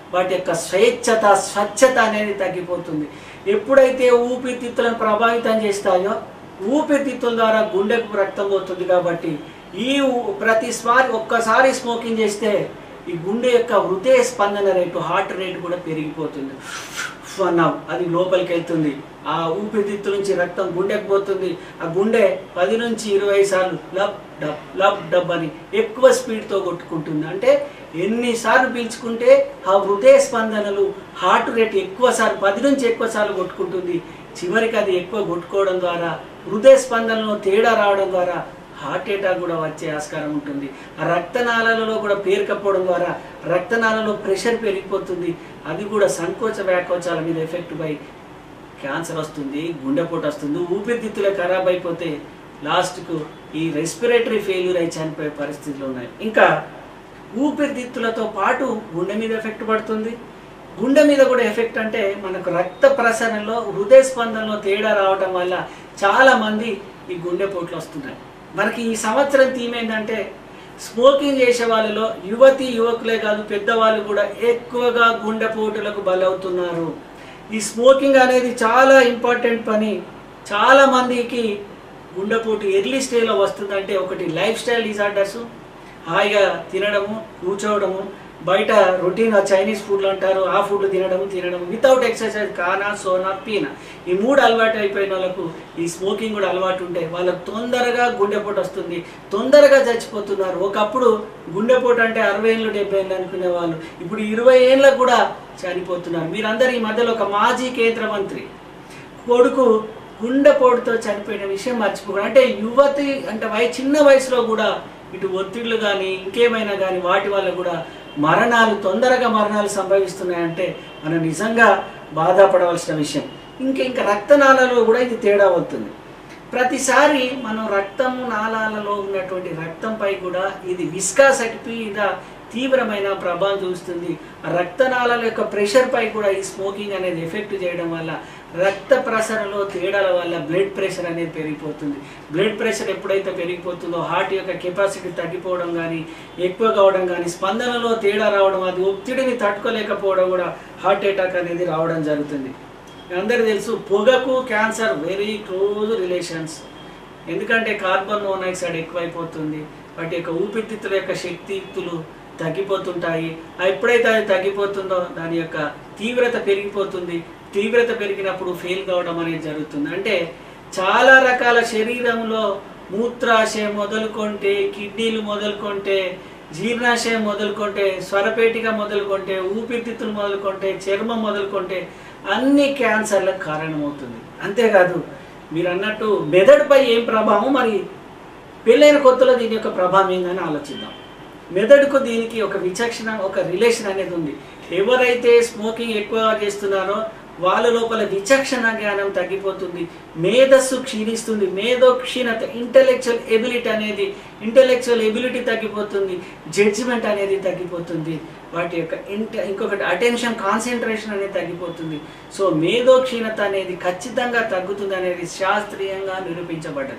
వాటి యొక్క స్వేచ్ఛత స్వచ్ఛత అనేది తగ్గిపోతుంది ఎప్పుడైతే ఊపిరితిత్తులను ప్రభావితం చేస్తాయో ఊపిరితిత్తుల ద్వారా గుండెకు రక్తం పోతుంది కాబట్టి ఈ ఊ- ప్రతిసారి ఒక్కసారి స్మోకింగ్ చేస్తే ఈ గుండె యొక్క హృదయ స్పందన రేటు హార్ట్ రేట్ కూడా పెరిగిపోతుంది అన్నాం అది లోపలికి వెళ్తుంది ఆ ఊపిరితిత్తు నుంచి రక్తం గుండెకు పోతుంది ఆ గుండె పది నుంచి ఇరవై సార్లు లబ్ డబ్ లబ్ డబ్ అని ఎక్కువ స్పీడ్తో కొట్టుకుంటుంది అంటే ఎన్నిసార్లు పీల్చుకుంటే ఆ హృదయ స్పందనలు హార్ట్ రేట్ ఎక్కువ సార్లు పది నుంచి ఎక్కువ సార్లు కొట్టుకుంటుంది చివరికి అది ఎక్కువ కొట్టుకోవడం ద్వారా హృదయ స్పందనలో తేడా రావడం ద్వారా హార్ట్ అటాక్ కూడా వచ్చే ఆస్కారం ఉంటుంది ఆ రక్తనాళాలలో కూడా పేరుకపోవడం ద్వారా రక్తనాళాలలో ప్రెషర్ పెరిగిపోతుంది అది కూడా సంకోచ వ్యాకోచాల మీద ఎఫెక్ట్ పై క్యాన్సర్ వస్తుంది గుండెపోటు వస్తుంది ఊపిరితిత్తులే ఖరాబ్ అయిపోతే లాస్ట్కు ఈ రెస్పిరేటరీ ఫెయిల్యూర్ అయి చనిపోయే పరిస్థితులు ఉన్నాయి ఇంకా ఊపిరితిత్తులతో పాటు గుండె మీద ఎఫెక్ట్ పడుతుంది గుండె మీద కూడా ఎఫెక్ట్ అంటే మనకు రక్త ప్రసరణలో హృదయ స్పందనలో తేడా రావడం వల్ల చాలా మంది ఈ గుండెపోట్లు వస్తున్నాయి మనకి ఈ సంవత్సరం థీమ్ ఏంటంటే స్మోకింగ్ చేసే వాళ్ళలో యువతి యువకులే కాదు పెద్దవాళ్ళు కూడా ఎక్కువగా గుండెపోటులకు బలవుతున్నారు ఈ స్మోకింగ్ అనేది చాలా ఇంపార్టెంట్ పని చాలా మందికి గుండెపోటు ఎర్లీ స్టేజ్లో వస్తుందంటే ఒకటి లైఫ్ స్టైల్ డిజార్డర్స్ హాయిగా తినడము కూర్చోవడము బయట రొటీన్ చైనీస్ ఫుడ్లు అంటారు ఆ ఫుడ్లు తినడము తినడము వితౌట్ ఎక్సర్సైజ్ కానా సోనా పీనా ఈ మూడు అలవాటు అయిపోయిన వాళ్ళకు ఈ స్మోకింగ్ కూడా అలవాటు ఉంటే వాళ్ళకు తొందరగా గుండెపోటు వస్తుంది తొందరగా చచ్చిపోతున్నారు ఒకప్పుడు గుండెపోటు అంటే అరవై ఏళ్ళు డెబ్బై ఏళ్ళు అనుకునే వాళ్ళు ఇప్పుడు ఇరవై ఏళ్ళకు కూడా చనిపోతున్నారు మీరందరూ ఈ మధ్యలో ఒక మాజీ కేంద్ర మంత్రి కొడుకు గుండెపోటుతో చనిపోయిన విషయం మర్చిపోకూడదు అంటే యువతి అంటే వయ చిన్న వయసులో కూడా ఇటు ఒత్తిళ్లు కానీ ఇంకేమైనా కానీ వాటి వల్ల కూడా మరణాలు తొందరగా మరణాలు సంభవిస్తున్నాయంటే మనం నిజంగా బాధపడవలసిన విషయం ఇంకా ఇంకా రక్తనాళాలలో కూడా ఇది తేడా అవుతుంది ప్రతిసారి మనం రక్తము నాళాలలో ఉన్నటువంటి రక్తంపై కూడా ఇది విస్కాసిటీ మీద తీవ్రమైన ప్రభావం చూస్తుంది ఆ రక్తనాళాల యొక్క ప్రెషర్ పై కూడా ఈ స్మోకింగ్ అనేది ఎఫెక్ట్ చేయడం వల్ల రక్త ప్రసరణలో తేడాల వల్ల బ్లడ్ ప్రెషర్ అనేది పెరిగిపోతుంది బ్లడ్ ప్రెషర్ ఎప్పుడైతే పెరిగిపోతుందో హార్ట్ యొక్క కెపాసిటీ తగ్గిపోవడం కానీ ఎక్కువ కావడం కానీ స్పందనలో తేడా రావడం అది ఒత్తిడిని తట్టుకోలేకపోవడం కూడా హార్ట్ అటాక్ అనేది రావడం జరుగుతుంది అందరికీ తెలుసు పొగకు క్యాన్సర్ వెరీ క్లోజ్ రిలేషన్స్ ఎందుకంటే కార్బన్ మోనాక్సైడ్ ఎక్కువైపోతుంది వాటి యొక్క ఊపిరితిత్తుల యొక్క శక్తియుక్తులు తగ్గిపోతుంటాయి ఆ ఎప్పుడైతే అది తగ్గిపోతుందో దాని యొక్క తీవ్రత పెరిగిపోతుంది తీవ్రత పెరిగినప్పుడు ఫెయిల్ కావడం అనేది జరుగుతుంది అంటే చాలా రకాల శరీరంలో మూత్రాశయం మొదలుకొంటే కిడ్నీలు మొదలుకొంటే జీర్ణాశయం మొదలుకొంటే స్వరపేటిక మొదలుకొంటే ఊపిరితిత్తులు మొదలుకొంటే చర్మం మొదలుకొంటే అన్ని క్యాన్సర్లకు కారణమవుతుంది అంతేకాదు మీరు అన్నట్టు మెదడుపై ఏం ప్రభావం మరి పెళ్ళైన కొత్తలో దీని యొక్క ప్రభావం ఏందని ఆలోచిద్దాం మెదడుకు దీనికి ఒక విచక్షణ ఒక రిలేషన్ అనేది ఉంది ఎవరైతే స్మోకింగ్ ఎక్కువగా చేస్తున్నారో వాళ్ళ లోపల విచక్షణ జ్ఞానం తగ్గిపోతుంది మేధస్సు క్షీణిస్తుంది మేధో క్షీణత ఇంటలెక్చువల్ ఎబిలిటీ అనేది ఇంటలెక్చువల్ ఎబిలిటీ తగ్గిపోతుంది జడ్జిమెంట్ అనేది తగ్గిపోతుంది వాటి యొక్క ఇంట ఇంకొకటి అటెన్షన్ కాన్సన్ట్రేషన్ అనేది తగ్గిపోతుంది సో మేధో క్షీణత అనేది ఖచ్చితంగా తగ్గుతుంది అనేది శాస్త్రీయంగా నిరూపించబడ్డది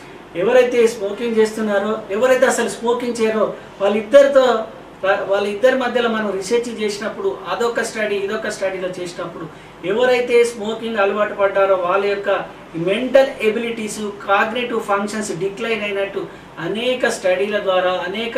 ఎవరైతే స్మోకింగ్ చేస్తున్నారో ఎవరైతే అసలు స్మోకింగ్ చేయరో వాళ్ళిద్దరితో వాళ్ళిద్దరి మధ్యలో మనం రీసెర్చ్ చేసినప్పుడు అదొక స్టడీ ఇదొక స్టడీలో చేసినప్పుడు ఎవరైతే స్మోకింగ్ అలవాటు పడ్డారో వాళ్ళ యొక్క mental abilities cognitive functions decline అయినట్టు అనేక స్టడీల ద్వారా అనేక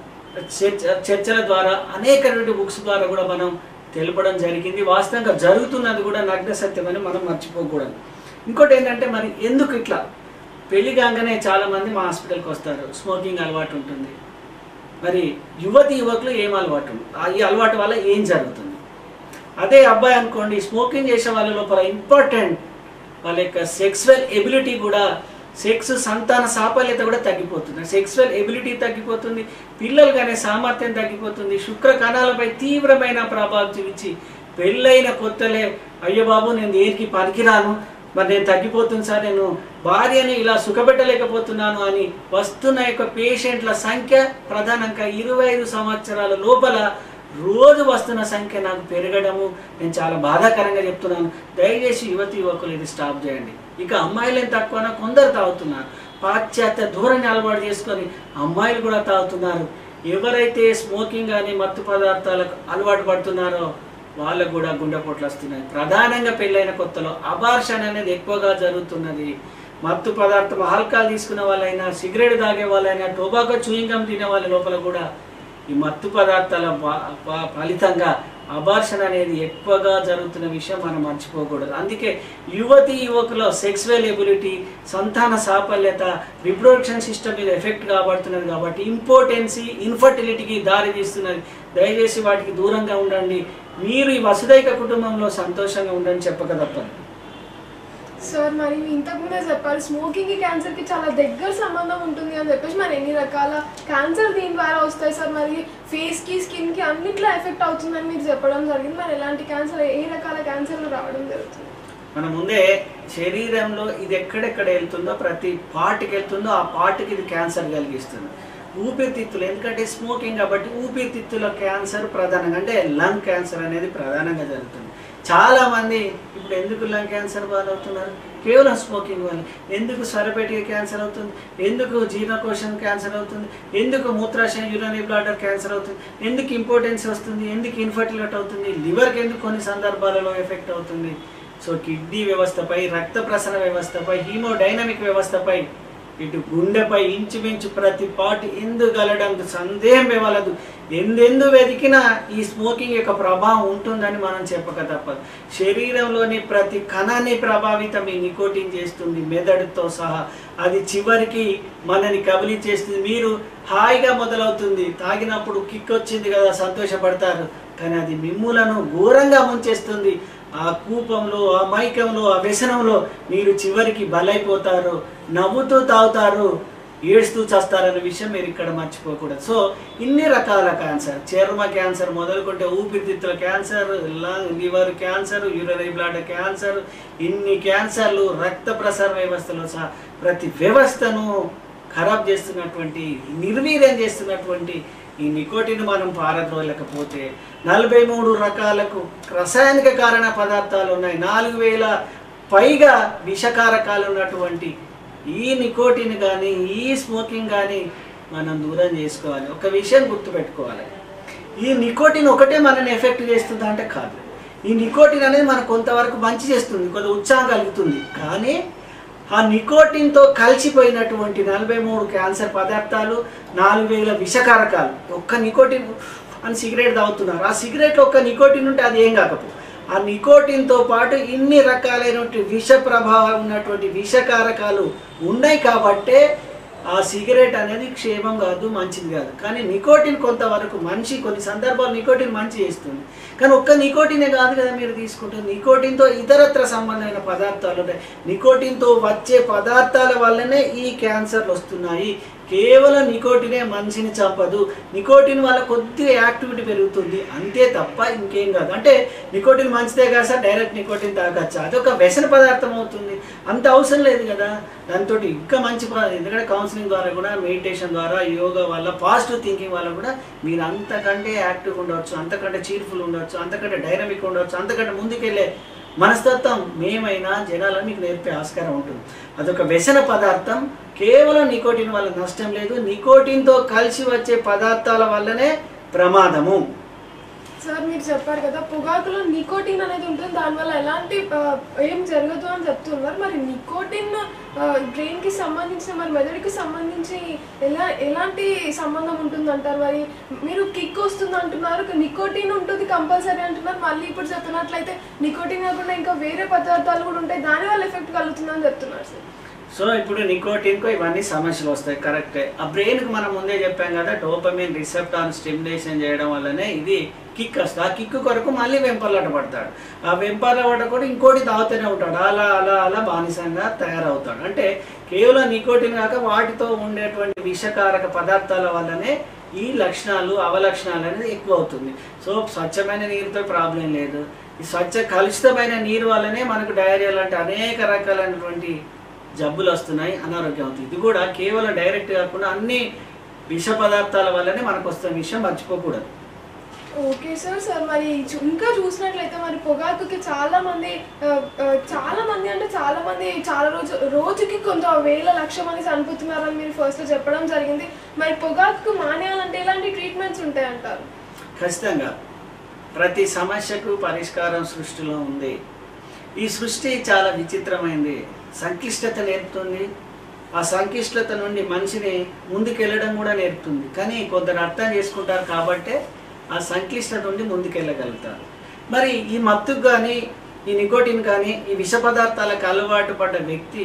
చర్చ చర్చల ద్వారా అనేక బుక్స్ ద్వారా కూడా మనం తెలపడం జరిగింది వాస్తవంగా జరుగుతున్నది కూడా నగ్న సత్యమని మనం మర్చిపోకూడదు ఇంకోటి ఏంటంటే మరి ఎందుకు ఇట్లా పెళ్లి కాగానే చాలా మంది మా హాస్పిటల్కి వస్తారు స్మోకింగ్ అలవాటు ఉంటుంది మరి యువతి యువకులు ఏం అలవాటు ఉంది? ఆ ఈ అలవాటు వల్ల ఏం జరుగుతుంది అదే అబ్బాయి అనుకోండి స్మోకింగ్ చేసే వాళ్ళ లోపల ఇంపార్టెంట్ వాళ్ళ యొక్క సెక్సువల్ ఎబిలిటీ కూడా సెక్స్ సంతాన సాఫల్యత కూడా తగ్గిపోతుంది సెక్సువల్ ఎబిలిటీ తగ్గిపోతుంది పిల్లలు కానీ సామర్థ్యం తగ్గిపోతుంది శుక్ర కణాలపై తీవ్రమైన ప్రభావం చూపించి పెళ్ళైన కొత్తలే అయ్యో బాబు నేను దేనికి పనికిరాను మరి నేను తగ్గిపోతుంది సార్ నేను భార్యని ఇలా సుఖపెట్టలేకపోతున్నాను అని వస్తున్న యొక్క పేషెంట్ల సంఖ్య ప్రధానంగా ఇరవై ఐదు సంవత్సరాల లోపల రోజు వస్తున్న సంఖ్య నాకు పెరగడము నేను చాలా బాధాకరంగా చెప్తున్నాను దయచేసి యువతి యువకులు ఇది స్టాప్ చేయండి ఇక అమ్మాయిలు ఏం తక్కువనా కొందరు తాగుతున్నారు పాశ్చాత్య ధోరణి అలవాటు చేసుకొని అమ్మాయిలు కూడా తాగుతున్నారు ఎవరైతే స్మోకింగ్ కానీ మత్తు పదార్థాలకు అలవాటు పడుతున్నారో వాళ్ళకు కూడా గుండెపోట్లు వస్తున్నాయి ప్రధానంగా పెళ్ళైన కొత్తలో అబార్షన్ అనేది ఎక్కువగా జరుగుతున్నది మత్తు పదార్థం ఆల్కహాల్ తీసుకునే వాళ్ళైనా సిగరెట్ తాగే వాళ్ళైనా టొబాకో చూయింగం తినే వాళ్ళ లోపల కూడా ఈ మత్తు పదార్థాల ఫ- ఫ- ఫలితంగా అబార్షన్ అనేది ఎక్కువగా జరుగుతున్న విషయం మనం మర్చిపోకూడదు అందుకే యువతి యువకులో సెక్స్వల్ ఎబిలిటీ సంతాన సాఫల్యత రిప్రొడక్షన్ సిస్టమ్ మీద ఎఫెక్ట్ కాబడుతున్నది కాబట్టి ఇంపార్టెన్సీ ఇన్ఫర్టిలిటీకి దారి తీస్తున్నది దయచేసి వాటికి దూరంగా ఉండండి మీరు ఈ వసుదైక కుటుంబంలో సంతోషంగా ఉండండి చెప్పక తప్పదు సార్ మరి ఇంతకుముందే చెప్పారు స్మోకింగ్ కి క్యాన్సర్ కి చాలా దగ్గర సంబంధం ఉంటుంది అని చెప్పేసి మరి ఎన్ని రకాల క్యాన్సర్ దీని ద్వారా వస్తాయి సార్ మరి ఫేస్ కి స్కిన్ కి అన్నిట్లో ఎఫెక్ట్ అవుతుందని మీరు చెప్పడం జరిగింది మరి ఎలాంటి క్యాన్సర్ ఏ రకాల క్యాన్సర్లు రావడం జరుగుతుంది మన ముందే శరీరంలో ఇది ఎక్కడెక్కడ వెళ్తుందో ప్రతి పార్ట్కి వెళ్తుందో ఆ పార్ట్కి ఇది క్యాన్సర్ కలిగిస్తుంది ఊపిరితిత్తులు ఎందుకంటే స్మోకింగ్ కాబట్టి ఊపిరితిత్తుల క్యాన్సర్ ప్రధానంగా అంటే లంగ్ క్యాన్సర్ అనేది ప్రధానంగా జరుగుతుంది చాలా మంది ఇప్పుడు ఎందుకు లంగ్ క్యాన్సర్ బాధవుతున్నారు కేవలం స్మోకింగ్ వల్ల ఎందుకు స్వరపేటిక క్యాన్సర్ అవుతుంది ఎందుకు జీర్ణకోశం క్యాన్సర్ అవుతుంది ఎందుకు మూత్రాశయం యూరినరీ బ్లాడర్ క్యాన్సర్ అవుతుంది ఎందుకు ఇంపార్టెన్స్ వస్తుంది ఎందుకు ఇన్ఫర్టిలిటీ అవుతుంది లివర్కి ఎందుకు కొన్ని సందర్భాలలో ఎఫెక్ట్ అవుతుంది సో కిడ్నీ వ్యవస్థపై రక్త ప్రసరణ వ్యవస్థపై హీమోడైనమిక్ వ్యవస్థపై ఇటు గుండెపై ఇంచుమించు ప్రతి పాటు ఎందు గలడం సందేహం ఇవ్వలదు ఎందెందు వెతికినా ఈ స్మోకింగ్ యొక్క ప్రభావం ఉంటుందని మనం చెప్పక తప్పదు శరీరంలోని ప్రతి కణాన్ని ప్రభావితం ఈ నికోటిన్ చేస్తుంది మెదడుతో సహా అది చివరికి మనని కబలించేస్తుంది మీరు హాయిగా మొదలవుతుంది తాగినప్పుడు కిక్ వచ్చింది కదా సంతోషపడతారు కానీ అది మిమ్ములను ఘోరంగా ముంచేస్తుంది ఆ కూపంలో ఆ మైకంలో ఆ వ్యసనంలో మీరు చివరికి బలైపోతారు నవ్వుతూ తాగుతారు ఏడుస్తూ చేస్తారనే విషయం మీరు ఇక్కడ మర్చిపోకూడదు సో ఇన్ని రకాల క్యాన్సర్ చర్మ క్యాన్సర్ మొదలుకుంటే ఊపిరితిత్తుల cancer lung liver cancer urinary bladder cancer ఇన్ని క్యాన్సర్లు రక్త ప్రసరణ వ్యవస్థలో సహా ప్రతి వ్యవస్థను ఖరాబ్ చేస్తున్నటువంటి నిర్వీర్యం చేస్తున్నటువంటి ఈ నికోటిన్ మనం పారద్రోలకపోతే నలభై మూడు రకాలకు రసాయనిక కారణ పదార్థాలు ఉన్నాయి నాలుగు వేల పైగా విషకారకాలు ఉన్నటువంటి ఈ నికోటిన్ కానీ ఈ స్మోకింగ్ కానీ మనం దూరం చేసుకోవాలి ఒక విషయం గుర్తుపెట్టుకోవాలి ఈ నికోటిన్ ఒకటే మనని ఎఫెక్ట్ చేస్తుందా అంటే కాదు ఈ నికోటిన్ అనేది మనకు కొంతవరకు మంచి చేస్తుంది కొంత ఉత్సాహం కలుగుతుంది కానీ ఆ నికోటిన్తో కలిసిపోయినటువంటి నలభై మూడు క్యాన్సర్ పదార్థాలు నాలుగు వేల విషకారకాలు ఒక్క నికోటిన్ అని సిగరెట్ తాగుతున్నారు ఆ సిగరెట్లో ఒక్క నికోటిన్ ఉంటే అది ఏం కాకపో ఆ నికోటిన్తో పాటు ఇన్ని రకాలైనటువంటి విష ప్రభావం ఉన్నటువంటి విషకారకాలు ఉన్నాయి కాబట్టే ఆ సిగరెట్ అనేది క్షేమం కాదు మంచిది కాదు కానీ నికోటిన్ కొంతవరకు మనిషి కొన్ని సందర్భాలు నికోటిన్ మంచి చేస్తుంది కానీ ఒక్క నికోటినే కాదు కదా మీరు తీసుకుంటుంది నికోటిన్తో ఇతరత్ర సంబంధమైన పదార్థాలు ఉంటాయి నికోటిన్తో వచ్చే పదార్థాల వల్లనే ఈ క్యాన్సర్లు వస్తున్నాయి కేవలం నికోటినే మనిషిని చంపదు నికోటిన్ వల్ల కొద్దిగా యాక్టివిటీ పెరుగుతుంది అంతే తప్ప ఇంకేం కాదు అంటే నికోటిన్ మంచిదే కదా సార్ డైరెక్ట్ నికోటిన్ తాగచ్చా అదొక వ్యసన పదార్థం అవుతుంది అంత అవసరం లేదు కదా దాంతో ఇంకా మంచి ప- ఎందుకంటే కౌన్సిలింగ్ ద్వారా కూడా మెడిటేషన్ ద్వారా యోగా వల్ల పాజిటివ్ థింకింగ్ వల్ల కూడా మీరు అంతకంటే యాక్టివ్ ఉండవచ్చు అంతకంటే చీర్ఫుల్ ఉండవచ్చు అంతకంటే డైనమిక్ ఉండవచ్చు అంతకంటే ముందుకెళ్ళే మనస్తత్వం మేమైనా జనాలను మీకు నేర్పే ఆస్కారం ఉంటుంది అదొక వ్యసన పదార్థం కేవలం నికోటిన్ వల్ల నష్టం లేదు నికోటిన్తో కలిసి వచ్చే పదార్థాల వల్లనే ప్రమాదము సార్ మీరు చెప్పారు కదా పొగాకులో నికోటిన్ అనేది ఉంటుంది దానివల్ల ఎలాంటి ఆ, ఏం జరగదు అని చెప్తున్నారు మరి నికోటిన్ బ్రెయిన్ కి సంబంధించిన మరి మెదడుకి సంబంధించి ఎలా ఎలాంటి సంబంధం ఉంటుంది అంటారు మరి మీరు కిక్ వస్తుంది అంటున్నారు నికోటిన్ ఉంటుంది కంపల్సరీ అంటున్నారు మళ్ళీ ఇప్పుడు చెప్తున్నట్లయితే నికోటిన్ కాకుండా ఇంకా వేరే పదార్థాలు కూడా ఉంటాయి దానివల్ల ఎఫెక్ట్ కలుగుతుందని చెప్తున్నారు సార్ సో ఇప్పుడు నికోటిన్కు ఇవన్నీ సమస్యలు వస్తాయి కరెక్టే ఆ బ్రెయిన్కి మనం ముందే చెప్పాం కదా డోపమిన్ రిసెప్టాన్ స్టిమ్యులేషన్ చేయడం వల్లనే ఇది కిక్ వస్తుంది ఆ కిక్ కొరకు మళ్ళీ వెంపర్లాట పడతాడు ఆ వెంపర్లాట కూడా ఇంకోటి తాగుతూనే ఉంటాడు అలా అలా అలా బానిసంగా తయారవుతాడు అంటే కేవలం నికోటిన్ కాక వాటితో ఉండేటువంటి విషకారక పదార్థాల వల్లనే ఈ లక్షణాలు అవలక్షణాలు అనేది ఎక్కువ అవుతుంది సో స్వచ్ఛమైన నీరుతో ప్రాబ్లం లేదు ఈ స్వచ్ఛ కలుషితమైన నీరు వల్లనే మనకు డయేరియా లాంటి అనేక రకాలైనటువంటి జబ్బులు వస్తున్నాయి అనారోగ్యం అవుతుంది ఇది కూడా కేవలం డైరెక్ట్ కాకుండా అన్ని విష పదార్థాల వల్లనే మనకు వస్తున్న విషయం మర్చిపోకూడదు ఓకే సార్ సార్ మరి చు- ఇంకా చూసినట్లయితే మరి పొగాకుకి చాలా మంది ఆ, ఆ, చాలా మంది అంటే చాలా మంది చాలా రోజు రోజుకి కొంత వేల లక్ష మంది చనిపోతున్నారని మీరు ఫస్ట్ చెప్పడం జరిగింది మరి పొగాకు మానేయాలంటే ఎలాంటి ట్రీట్మెంట్స్ ఉంటాయంటారు ఖచ్చితంగా ప్రతి సమస్యకు పరిష్కారం సృష్టిలో ఉంది ఈ సృష్టి చాలా విచిత్రమైంది సంక్లిష్టత నేర్పుతుంది ఆ సంక్లిష్టత నుండి మనిషిని ముందుకెళ్ళడం కూడా నేర్పుతుంది కానీ కొందరు అర్థం చేసుకుంటారు కాబట్టే ఆ సంక్లిష్టత నుండి ముందుకెళ్ళగలుగుతారు మరి ఈ మత్తుకు కానీ ఈ నికోటిన్ కానీ ఈ విష పదార్థాలకు అలవాటు పడ్డ వ్యక్తి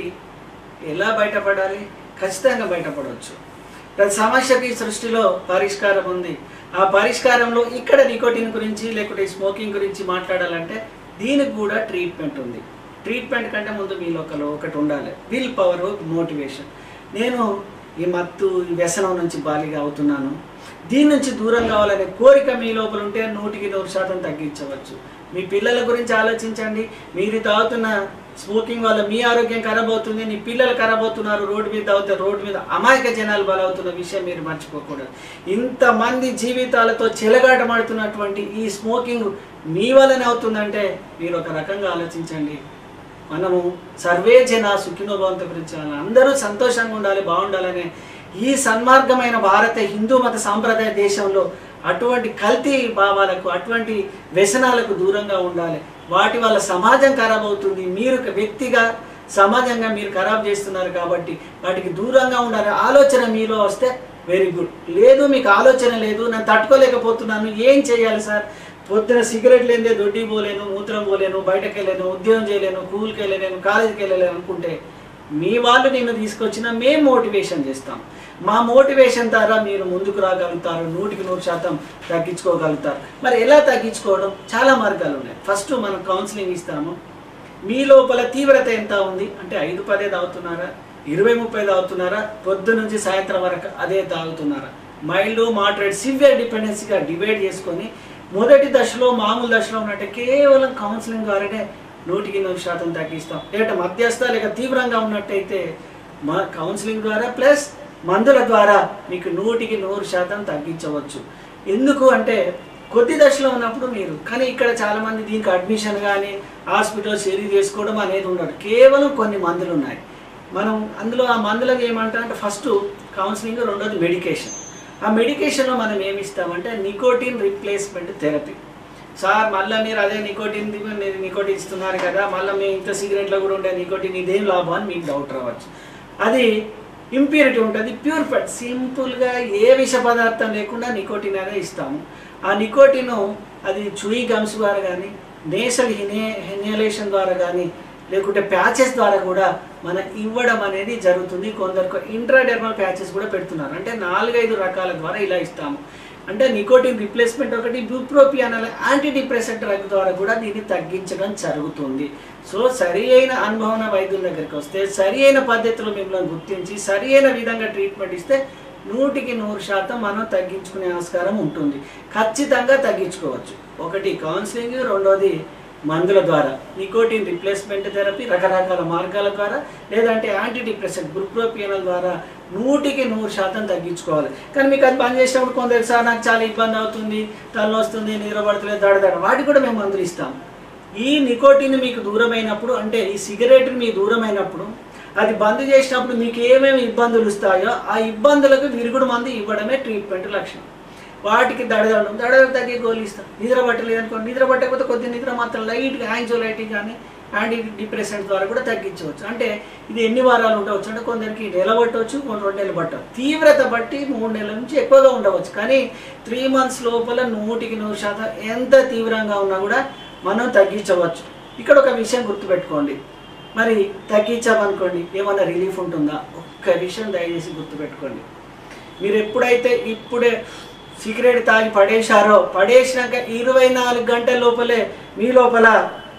ఎలా బయటపడాలి ఖచ్చితంగా బయటపడవచ్చు ప్రతి సమస్యకి సృష్టిలో పరిష్కారం ఉంది ఆ పరిష్కారంలో ఇక్కడ నికోటిన్ గురించి లేకుంటే స్మోకింగ్ గురించి మాట్లాడాలంటే దీనికి కూడా ట్రీట్మెంట్ ఉంది ట్రీట్మెంట్ కంటే ముందు మీలో ఒకలో ఒకటి ఉండాలి విల్ పవర్ మోటివేషన్ నేను ఈ మత్తు ఈ వ్యసనం నుంచి బాలిగా అవుతున్నాను దీని నుంచి దూరం కావాలనే కోరిక మీ లోపల ఉంటే నూటికి నూరు శాతం తగ్గించవచ్చు మీ పిల్లల గురించి ఆలోచించండి మీరు తాగుతున్న స్మోకింగ్ వల్ల మీ ఆరోగ్యం ఖరాబ్ అవుతుంది నీ పిల్లలు ఖరాబ్ అవుతున్నారు రోడ్డు మీద తాగితే రోడ్డు మీద అమాయక జనాలు బలవుతున్న విషయం మీరు మర్చిపోకూడదు ఇంతమంది జీవితాలతో చెలగాటమాడుతున్నటువంటి ఈ స్మోకింగ్ మీ వల్లనే అవుతుందంటే మీరు ఒక రకంగా ఆలోచించండి మనము సర్వే జన సుఖినోభవంత గురించి అందరూ సంతోషంగా ఉండాలి బాగుండాలనే ఈ సన్మార్గమైన భారత హిందూ మత సాంప్రదాయ దేశంలో అటువంటి కల్తీ భావాలకు అటువంటి వ్యసనాలకు దూరంగా ఉండాలి వాటి వల్ల సమాజం ఖరాబ్ అవుతుంది మీరు ఒక వ్యక్తిగా సమాజంగా మీరు ఖరాబ్ చేస్తున్నారు కాబట్టి వాటికి దూరంగా ఉండాలి ఆలోచన మీలో వస్తే వెరీ గుడ్ లేదు మీకు ఆలోచన లేదు నేను తట్టుకోలేకపోతున్నాను ఏం చేయాలి సార్ పొద్దున సిగరెట్ లేదే దొడ్డి పోలేను మూత్రం పోలేను బయటకు వెళ్ళలేను ఉద్యోగం చేయలేను కూల్కి వెళ్ళలేను కాలేజీకి వెళ్ళలేను అనుకుంటే మీ వాళ్ళు నిన్ను తీసుకొచ్చిన మేము మోటివేషన్ చేస్తాం మా మోటివేషన్ ద్వారా మీరు ముందుకు రాగలుగుతారు నూటికి నూరు శాతం తగ్గించుకోగలుగుతారు మరి ఎలా తగ్గించుకోవడం చాలా మార్గాలు ఉన్నాయి ఫస్ట్ మనం కౌన్సిలింగ్ ఇస్తాము మీ లోపల తీవ్రత ఎంత ఉంది అంటే ఐదు పదే తాగుతున్నారా ఇరవై ముప్పై తాగుతున్నారా పొద్దు నుంచి సాయంత్రం వరకు అదే తాగుతున్నారా మైల్డ్ మోడరేట్ సివియర్ డిపెండెన్సీగా డివైడ్ చేసుకొని మొదటి దశలో మామూలు దశలో ఉన్నట్టు కేవలం కౌన్సిలింగ్ ద్వారానే నూటికి నూరు శాతం తగ్గిస్తాం లేక మధ్యస్థ లేక తీవ్రంగా ఉన్నట్టయితే మా కౌన్సిలింగ్ ద్వారా ప్లస్ మందుల ద్వారా మీకు నూటికి నూరు శాతం తగ్గించవచ్చు ఎందుకు అంటే కొద్ది దశలో ఉన్నప్పుడు మీరు కానీ ఇక్కడ చాలా మంది దీనికి అడ్మిషన్ కానీ హాస్పిటల్ చేరి చేసుకోవడం అనేది ఉండదు కేవలం కొన్ని మందులు ఉన్నాయి మనం అందులో ఆ మందులకు ఏమంటాం అంటే ఫస్ట్ కౌన్సిలింగ్ రెండోది మెడికేషన్ ఆ మెడికేషన్లో మనం ఏమి ఇస్తామంటే నికోటిన్ రీప్లేస్మెంట్ థెరపీ సార్ మళ్ళీ మీరు అదే నికోటిన్ మీరు నికోటిన్ ఇస్తున్నారు కదా మళ్ళీ మీ ఇంత సిగరెట్లో కూడా ఉండే నికోటిన్ ఇదేం లాభం అని మీకు డౌట్ రావచ్చు అది ఇంప్యూరిటీ ఉంటుంది ప్యూర్ ఫట్ సింపుల్గా ఏ విష పదార్థం లేకుండా నికోటిన్ అనేది ఇస్తాము ఆ నికోటిన్ అది చూయి గమ్స్ ద్వారా కానీ నేసల్ హినే ఇన్హలేషన్ ద్వారా కానీ లేకుంటే ప్యాచెస్ ద్వారా కూడా మన ఇవ్వడం అనేది జరుగుతుంది కొందరు ఇంట్రాడెర్మల్ ప్యాచెస్ కూడా పెడుతున్నారు అంటే నాలుగైదు రకాల ద్వారా ఇలా ఇస్తాము అంటే నికోటిన్ రిప్లేస్మెంట్ ఒకటి బ్యూప్రోపియాన్ అనే యాంటీ డిప్రెసెంట్ డ్రగ్ ద్వారా కూడా దీన్ని తగ్గించడం జరుగుతుంది సో సరి అయిన అనుభవన వైద్యుల దగ్గరికి వస్తే సరి అయిన పద్ధతిలో మిమ్మల్ని గుర్తించి సరి అయిన విధంగా ట్రీట్మెంట్ ఇస్తే నూటికి నూరు శాతం మనం తగ్గించుకునే ఆస్కారం ఉంటుంది ఖచ్చితంగా తగ్గించుకోవచ్చు ఒకటి కౌన్సిలింగ్ రెండోది మందుల ద్వారా నికోటిన్ రిప్లేస్మెంట్ థెరపీ రకరకాల మార్గాల ద్వారా లేదంటే యాంటీ డిప్రెసెంట్ బ్రుప్రోపియనల్ ద్వారా నూటికి నూరు శాతం తగ్గించుకోవాలి కానీ మీకు అది పని చేసినప్పుడు కొందరు సార్ నాకు చాలా ఇబ్బంది అవుతుంది తలలో వస్తుంది నిద్రపడతలేదు దడదడ వాటికి కూడా మేము మందులు ఇస్తాం ఈ నికోటిన్ మీకు దూరమైనప్పుడు అంటే ఈ సిగరెట్ మీ దూరమైనప్పుడు అది బంద్ చేసినప్పుడు మీకు ఏమేమి ఇబ్బందులు వస్తాయో ఆ ఇబ్బందులకు విరుగుడు మందు ఇవ్వడమే ట్రీట్మెంట్ లక్షణం వాటికి దడదడం దడదడ తగ్గి గోలు ఇస్తాం నిద్ర పట్టలేదు అనుకోండి నిద్ర పట్టకపోతే కొద్ది నిద్ర మాత్రం లైట్గా యాంజోలైటిక్ కానీ యాంటీ డిప్రెసెంట్ ద్వారా కూడా తగ్గించవచ్చు అంటే ఇది ఎన్ని వారాలు ఉండవచ్చు అంటే కొందరికి నెల పట్టవచ్చు కొన్ని రెండు నెలలు పట్టవచ్చు తీవ్రత బట్టి మూడు నెలల నుంచి ఎక్కువగా ఉండవచ్చు కానీ త్రీ మంత్స్ లోపల నూటికి నూరు శాతం ఎంత తీవ్రంగా ఉన్నా కూడా మనం తగ్గించవచ్చు ఇక్కడ ఒక విషయం గుర్తుపెట్టుకోండి మరి తగ్గించామనుకోండి ఏమైనా రిలీఫ్ ఉంటుందా ఒక్క విషయం దయచేసి గుర్తుపెట్టుకోండి మీరు ఎప్పుడైతే ఇప్పుడే సిగరెట్ తాగి పడేశారో పడేసినాక ఇరవై నాలుగు గంటల లోపలే మీ లోపల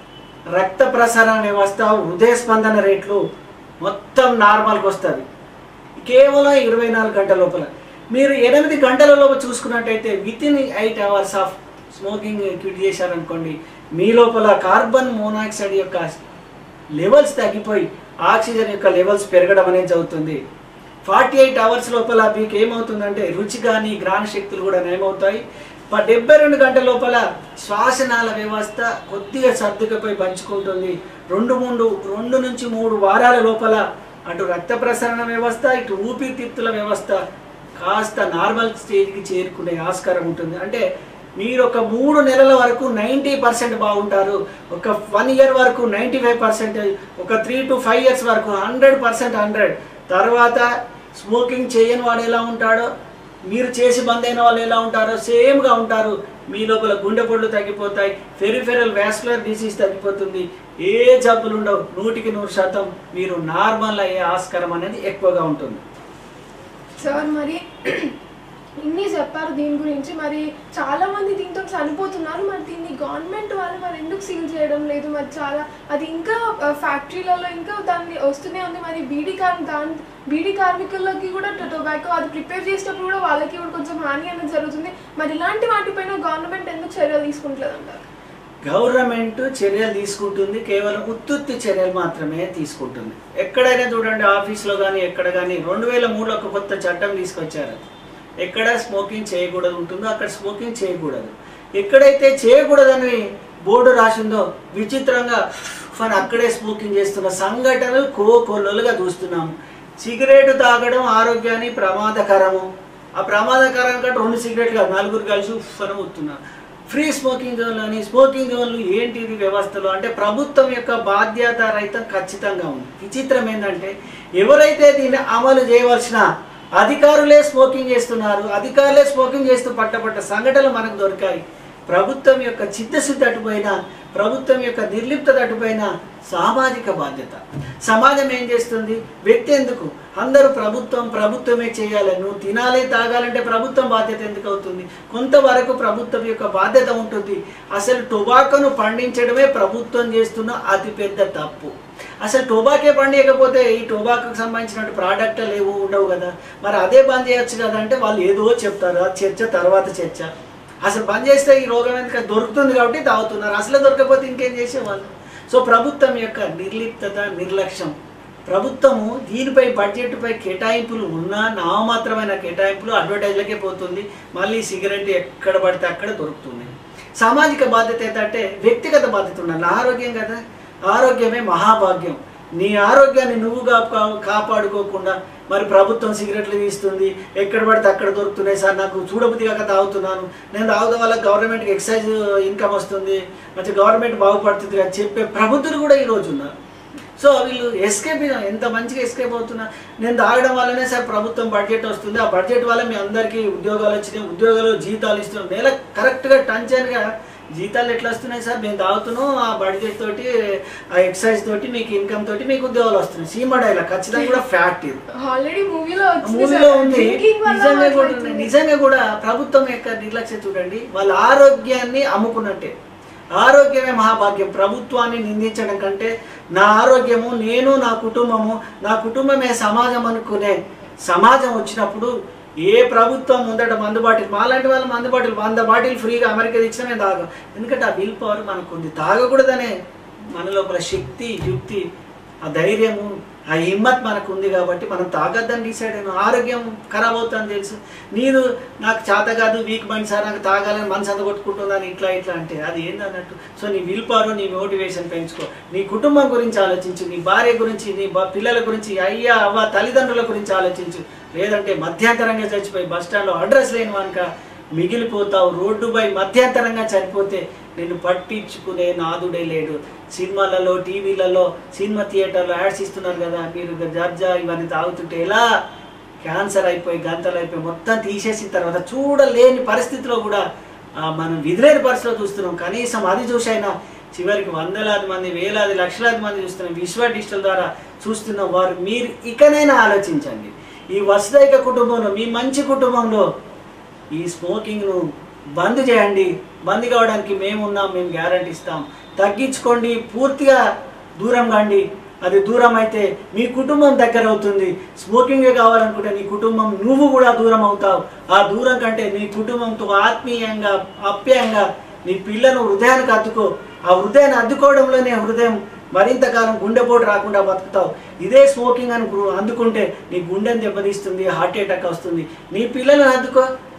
రక్త ప్రసరణ వ్యవస్థ హృదయ స్పందన రేట్లు మొత్తం నార్మల్కి వస్తుంది కేవలం ఇరవై నాలుగు గంటల లోపల మీరు ఎనిమిది గంటల లోపల చూసుకున్నట్టయితే within eight hours of smoking quit చేశారనుకోండి మీ లోపల కార్బన్ మోనాక్సైడ్ యొక్క లెవెల్స్ తగ్గిపోయి ఆక్సిజన్ యొక్క లెవెల్స్ పెరగడం అనేది జరుగుతుంది ఫార్టీ ఎయిట్ అవర్స్ లోపల మీకు ఏమవుతుందంటే రుచి కానీ గ్రాణ శక్తులు కూడా నయమవుతాయి ప- డెబ్బై రెండు గంటల లోపల శ్వాసనాళ వ్యవస్థ కొద్దిగా సర్దుకపోయి పంచుకుంటుంది రెండు మూడు రెండు నుంచి మూడు వారాల లోపల అటు రక్త ప్రసరణ వ్యవస్థ ఇటు ఊపిరితిత్తుల వ్యవస్థ కాస్త నార్మల్ స్టేజ్కి చేరుకునే ఆస్కారం ఉంటుంది అంటే మీరు ఒక మూడు నెలల వరకు నైంటీ పర్సెంట్ బాగుంటారు ఒక వన్ ఇయర్ వరకు నైంటీ ఫైవ్ పర్సెంటేజ్ ఒక త్రీ టు ఫైవ్ ఇయర్స్ వరకు హండ్రెడ్ పర్సెంట్ హండ్రెడ్ తర్వాత స్మోకింగ్ చేయని వాడు ఎలా ఉంటాడో మీరు చేసి బంద్ అయిన వాళ్ళు ఎలా ఉంటారో సేమ్గా ఉంటారు మీ లోపల గుండెపొళ్ళు తగ్గిపోతాయి ఫెరిఫెరల్ వ్యాస్కులర్ డిసీజ్ తగ్గిపోతుంది ఏ జబ్బులు ఉండవు నూటికి నూరు శాతం మీరు నార్మల్ అయ్యే ఆస్కారం అనేది ఎక్కువగా ఉంటుంది సార్ మరి ఇన్ని చెప్పారు దీని గురించి మరి చాలా మంది దీంతో చనిపోతున్నారు మరి దీన్ని గవర్నమెంట్ వాళ్ళు మరి ఎందుకు సీల్ చేయడం లేదు మరి చాలా అది ఇంకా ఆ, ఫ్యాక్టరీలలో ఇంకా దాన్ని వస్తూనే ఉంది మరి బీడీ కార్ దాని బీడీ కార్మికులకి కూడా టొబాకో అది ప్రిపేర్ చేసేటప్పుడు కూడా వాళ్ళకి కూడా కొంచెం హాని అనేది జరుగుతుంది మరి ఇలాంటి వాటిపైన గవర్నమెంట్ ఎందుకు చర్యలు తీసుకుంటలేదు అంటారు గవర్నమెంట్ చర్యలు తీసుకుంటుంది కేవలం ఉత్తుత్తి చర్యలు మాత్రమే తీసుకుంటుంది ఎక్కడైనా చూడండి ఆఫీస్లో కానీ ఎక్కడ కానీ రెండు వేల మూడులో ఒక కొత్త చట్టం తీసుకొచ్చారు ఎక్కడ స్మోకింగ్ చేయకూడదు ఉంటుందో అక్కడ స్మోకింగ్ చేయకూడదు ఎక్కడైతే చేయకూడదని బోర్డు రాసిందో విచిత్రంగా ఫన్ అక్కడే స్మోకింగ్ చేస్తున్న సంఘటనలు కోకొల్లలుగా చూస్తున్నాం సిగరెట్ తాగడం ఆరోగ్యాన్ని ప్రమాదకరము ఆ ప్రమాదకరం కంటే రెండు సిగరెట్లు కాదు నలుగురు కలిసి ఫనం అవుతున్నారు ఫ్రీ స్మోకింగ్ జోన్లు అని స్మోకింగ్ జోన్లు ఏంటి ఇది వ్యవస్థలు అంటే ప్రభుత్వం యొక్క బాధ్యత రహితం ఖచ్చితంగా ఉంది విచిత్రం ఏంటంటే ఎవరైతే దీన్ని అమలు చేయవలసిన అధికారులే స్మోకింగ్ చేస్తున్నారు అధికారులే స్మోకింగ్ చేస్తూ పట్టపట్ట సంఘటనలు మనకు దొరికాయి ప్రభుత్వం యొక్క చిత్తశుద్ధి అటుపోయిన ప్రభుత్వం యొక్క నిర్లిప్తత అటుపోయిన సామాజిక బాధ్యత సమాజం ఏం చేస్తుంది వ్యక్తి ఎందుకు అందరూ ప్రభుత్వం ప్రభుత్వమే చేయాలి నువ్వు తినాలి తాగాలంటే ప్రభుత్వం బాధ్యత ఎందుకు అవుతుంది కొంతవరకు ప్రభుత్వం యొక్క బాధ్యత ఉంటుంది అసలు టొబాకోను పండించడమే ప్రభుత్వం చేస్తున్న అతిపెద్ద తప్పు అసలు టొబాకే పండియకపోతే ఈ టొబాకోకి సంబంధించిన ప్రోడక్ట్లు ఏవో ఉండవు కదా మరి అదే బంద్ చేయొచ్చు కదా అంటే వాళ్ళు ఏదో చెప్తారు ఆ చర్చ తర్వాత చర్చ అసలు బంద్ చేస్తే ఈ రోగం ఎందుకు దొరుకుతుంది కాబట్టి తాగుతున్నారు అసలే దొరకకపోతే ఇంకేం చేసేవాళ్ళు సో ప్రభుత్వం యొక్క నిర్లిప్తత నిర్లక్ష్యం ప్రభుత్వము దీనిపై బడ్జెట్పై కేటాయింపులు ఉన్నా నామమాత్రమైన కేటాయింపులు అడ్వర్టైజ్లకే పోతుంది మళ్ళీ సిగరెట్ ఎక్కడ పడితే అక్కడ దొరుకుతుంది సామాజిక బాధ్యత ఏంటంటే వ్యక్తిగత బాధ్యత ఉండాలి నా ఆరోగ్యం కదా ఆరోగ్యమే మహాభాగ్యం నీ ఆరోగ్యాన్ని నువ్వు కాపా- కాపాడుకోకుండా మరి ప్రభుత్వం సిగరెట్లు తీస్తుంది ఎక్కడ పడితే అక్కడ దొరుకుతున్నాయి సార్ నాకు చూడబుద్ధి కాక తాగుతున్నాను నేను తాగుతాం వల్ల గవర్నమెంట్కి ఎక్సైజ్ ఇన్కమ్ వస్తుంది మంచి గవర్నమెంట్ బాగుపడుతుంది అని చెప్పే ప్రభుత్వులు కూడా ఈరోజు ఉన్నారు సో వీళ్ళు ఎస్కేప్ ఎంత మంచిగా ఎస్కేప్ అవుతున్నా నేను తాగడం వల్లనే సార్ ప్రభుత్వం బడ్జెట్ వస్తుంది ఆ బడ్జెట్ వల్ల మీ అందరికీ ఉద్యోగాలు వచ్చినాయి ఉద్యోగాలు జీతాలు ఇస్తున్నాం నెల కరెక్ట్గా టంచన్గా జీతాలు ఎట్లా వస్తున్నాయి సార్ మేము తాగుతున్నాం ఆ బడ్జెట్ తోటి ఆ ఎక్సైజ్ తోటి మీకు ఇన్కమ్ తోటి మీకు ఉద్యోగాలు వస్తున్నాయి సీమా డైలాగ్ ఖచ్చితంగా కూడా ఫ్యాక్ట్ ఇది ఆల్రెడీ మూవీలో వచ్చింది మూవీలో సార్. ఉంది Drinking వల్ల నిజంగా కూడా అట్లయితుంది. నిజంగా కూడా ప్రభుత్వం యొక్క నిర్లక్ష్యం చూడండి వాళ్ళ ఆరోగ్యాన్ని అమ్ముకున్నట్టే ఆరోగ్యమే మహాభాగ్యం ప్రభుత్వాన్ని నిందించడం కంటే నా ఆరోగ్యము నేను నా కుటుంబము నా కుటుంబమే సమాజం అనుకునే సమాజం వచ్చినప్పుడు ఏ ప్రభుత్వం ముందట మందు బాటిల్ మాలాంటి వాళ్ళ మందు బాటిల్ వంద బాటిల్ ఫ్రీగా అమెరికా ఇచ్చినా మేము తాగం ఎందుకంటే ఆ విల్ పవర్ మనకు ఉంది తాగకూడదనే మన లోపల శక్తి యుక్తి ఆ ధైర్యము ఆ హిమ్మత్ మనకు ఉంది కాబట్టి మనం తాగద్దని డిసైడ్ అయినా ఆరోగ్యం ఖరాబ్ అవుతుందని తెలుసు నీరు నాకు చేత కాదు వీక్ మైండ్ సార్ నాకు తాగాలని మనసు అంత కొట్టుకుంటుందని ఇట్లా ఇట్లా అంటే అది ఏందన్నట్టు సో నీ విల్ పవర్ నీ మోటివేషన్ పెంచుకో నీ కుటుంబం గురించి ఆలోచించు నీ భార్య గురించి నీ బ- పిల్లల గురించి అయ్యా అవ్వ తల్లిదండ్రుల గురించి ఆలోచించు లేదంటే మధ్యాంతరంగా చచ్చిపోయి బస్ స్టాండ్లో అడ్రస్ లేని వనుక మిగిలిపోతావు రోడ్డుపై మధ్యాంతరంగా చనిపోతే నిన్ను పట్టించుకునే నాదుడే లేడు సినిమాలలో టీవీలలో సినిమా థియేటర్లో యాడ్స్ ఇస్తున్నారు కదా మీరు జర్జా ఇవన్నీ తాగుతుంటే ఎలా క్యాన్సర్ అయిపోయి గంతలు అయిపోయి మొత్తం తీసేసిన తర్వాత చూడలేని పరిస్థితిలో కూడా ఆ, మనం విధులేని పరిస్థితిలో చూస్తున్నాం కనీసం అది చూసైనా చివరికి వందలాది మంది వేలాది లక్షలాది మంది చూస్తున్నాం విశ్వ డిజిటల్ ద్వారా చూస్తున్న వారు మీరు ఇకనైనా ఆలోచించండి ఈ వసుదైక కుటుంబంలో మీ మంచి కుటుంబంలో ఈ స్మోకింగ్ను బంద్ చేయండి బంద్ కావడానికి మేము ఉన్నాం మేము గ్యారంటీ ఇస్తాం తగ్గించుకోండి పూర్తిగా దూరం కాండి అది దూరం అయితే మీ కుటుంబం దగ్గర అవుతుంది స్మోకింగే కావాలనుకుంటే నీ కుటుంబం నువ్వు కూడా దూరం అవుతావు ఆ దూరం కంటే నీ కుటుంబంతో ఆత్మీయంగా ఆప్యాయంగా నీ పిల్లను హృదయానికి అద్దుకో ఆ హృదయాన్ని అద్దుకోవడంలోనే హృదయం మరింత కాలం గుండెపోటు రాకుండా బతుకుతావు ఇదే స్మోకింగ్ అని గు- అందుకుంటే నీ గుండెని దెబ్బతీస్తుంది హార్ట్ అటాక్ వస్తుంది నీ పిల్లలను అద్దుకో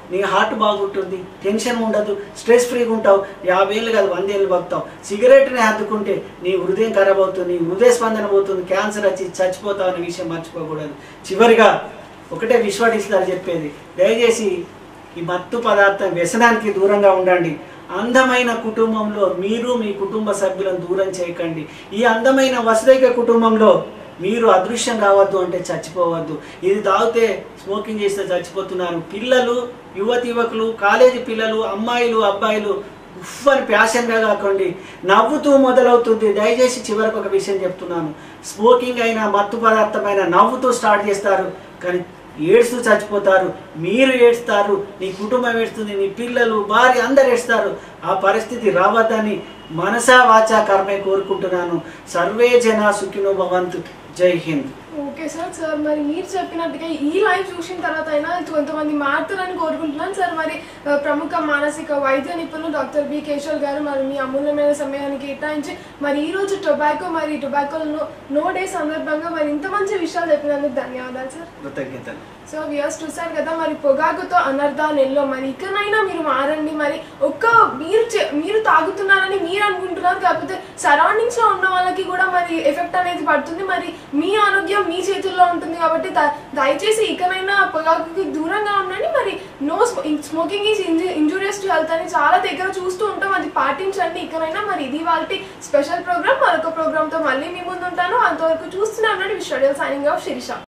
నీ హార్ట్ బాగుంటుంది టెన్షన్ ఉండదు స్ట్రెస్ ఫ్రీగా ఉంటావు యాభై ఏళ్ళు కాదు వంద ఏళ్ళు బతావు సిగరెట్ని అద్దుకుంటే నీ హృదయం ఖరాబ్ అవుతుంది నీ హృదయ స్పందన పోతుంది క్యాన్సర్ వచ్చి చచ్చిపోతావు అనే విషయం మర్చిపోకూడదు చివరిగా ఒకటే విశ్వాడిస్తారు చెప్పేది దయచేసి ఈ మత్తు పదార్థం వ్యసనానికి దూరంగా ఉండండి అందమైన కుటుంబంలో మీరు మీ కుటుంబ సభ్యులను దూరం చేయకండి ఈ అందమైన వసుదైక కుటుంబంలో మీరు అదృశ్యం కావద్దు అంటే చచ్చిపోవద్దు ఇది తాగితే స్మోకింగ్ చేస్తే చచ్చిపోతున్నారు పిల్లలు యువతి యువకులు కాలేజీ పిల్లలు అమ్మాయిలు అబ్బాయిలు ఉఫ్ అని ప్యాషన్గా కాకండి నవ్వుతూ మొదలవుతుంది దయచేసి చివరికి ఒక విషయం చెప్తున్నాను స్మోకింగ్ అయినా మత్తు పదార్థమైన నవ్వుతూ స్టార్ట్ చేస్తారు కానీ ఏడుస్తూ చచ్చిపోతారు మీరు ఏడుస్తారు నీ కుటుంబం ఏడుస్తుంది నీ పిల్లలు భార్య అందరు ఏడుస్తారు ఆ పరిస్థితి రావద్దని మనసా వాచా కర్మే కోరుకుంటున్నాను సర్వే జన సుఖినో భవంతు జై హింద్ ఓకే సార్ సార్ మరి మీరు చెప్పినట్టుగా ఈ లైవ్ చూసిన తర్వాత అయినా కొంతమంది మారుతారని కోరుకుంటున్నాను సార్ మరి ఆ, ప్రముఖ మానసిక వైద్య నిపుణులు డాక్టర్ బి కేశవ్ గారు మరి మీ అమూల్యమైన సమయానికి కేటాయించి మరి ఈ రోజు టొబాకో మరి టొబాకో నో నో డే సందర్భంగా మరి ఇంత మంచి విషయాలు చెప్పినందుకు ధన్యవాదాలు సార్ కృతజ్ఞతలు సో వ్యూస్ చూసారు కదా మరి పొగాకుతో అనర్థాలు ఎల్లో మరి ఇకనైనా మీరు మారండి మరి ఒక్క మీరు చే- మీరు తాగుతున్నారని మీరు అనుకుంటున్నారు కాకపోతే సరౌండింగ్స్ లో ఉన్న వాళ్ళకి కూడా మరి ఎఫెక్ట్ అనేది పడుతుంది మరి మీ ఆరోగ్యం మీ చేతుల్లో ఉంటుంది కాబట్టి ద- దయచేసి ఇకనైనా పొగాకుకి దూరంగా ఉండండి మరి no smoking is injurious to health అని చాలా దగ్గర చూస్తూ ఉంటాం అది పాటించండి ఇకనైనా మరి ఇది వాళ్ళకి స్పెషల్ ప్రోగ్రామ్ మరొక ప్రోగ్రామ్ తో మళ్ళీ మీ ముందు ఉంటాను అంతవరకు చూస్తూనే ఉండండి విశ్వడియల్ సైనింగ్ ఆఫ్ శిరీష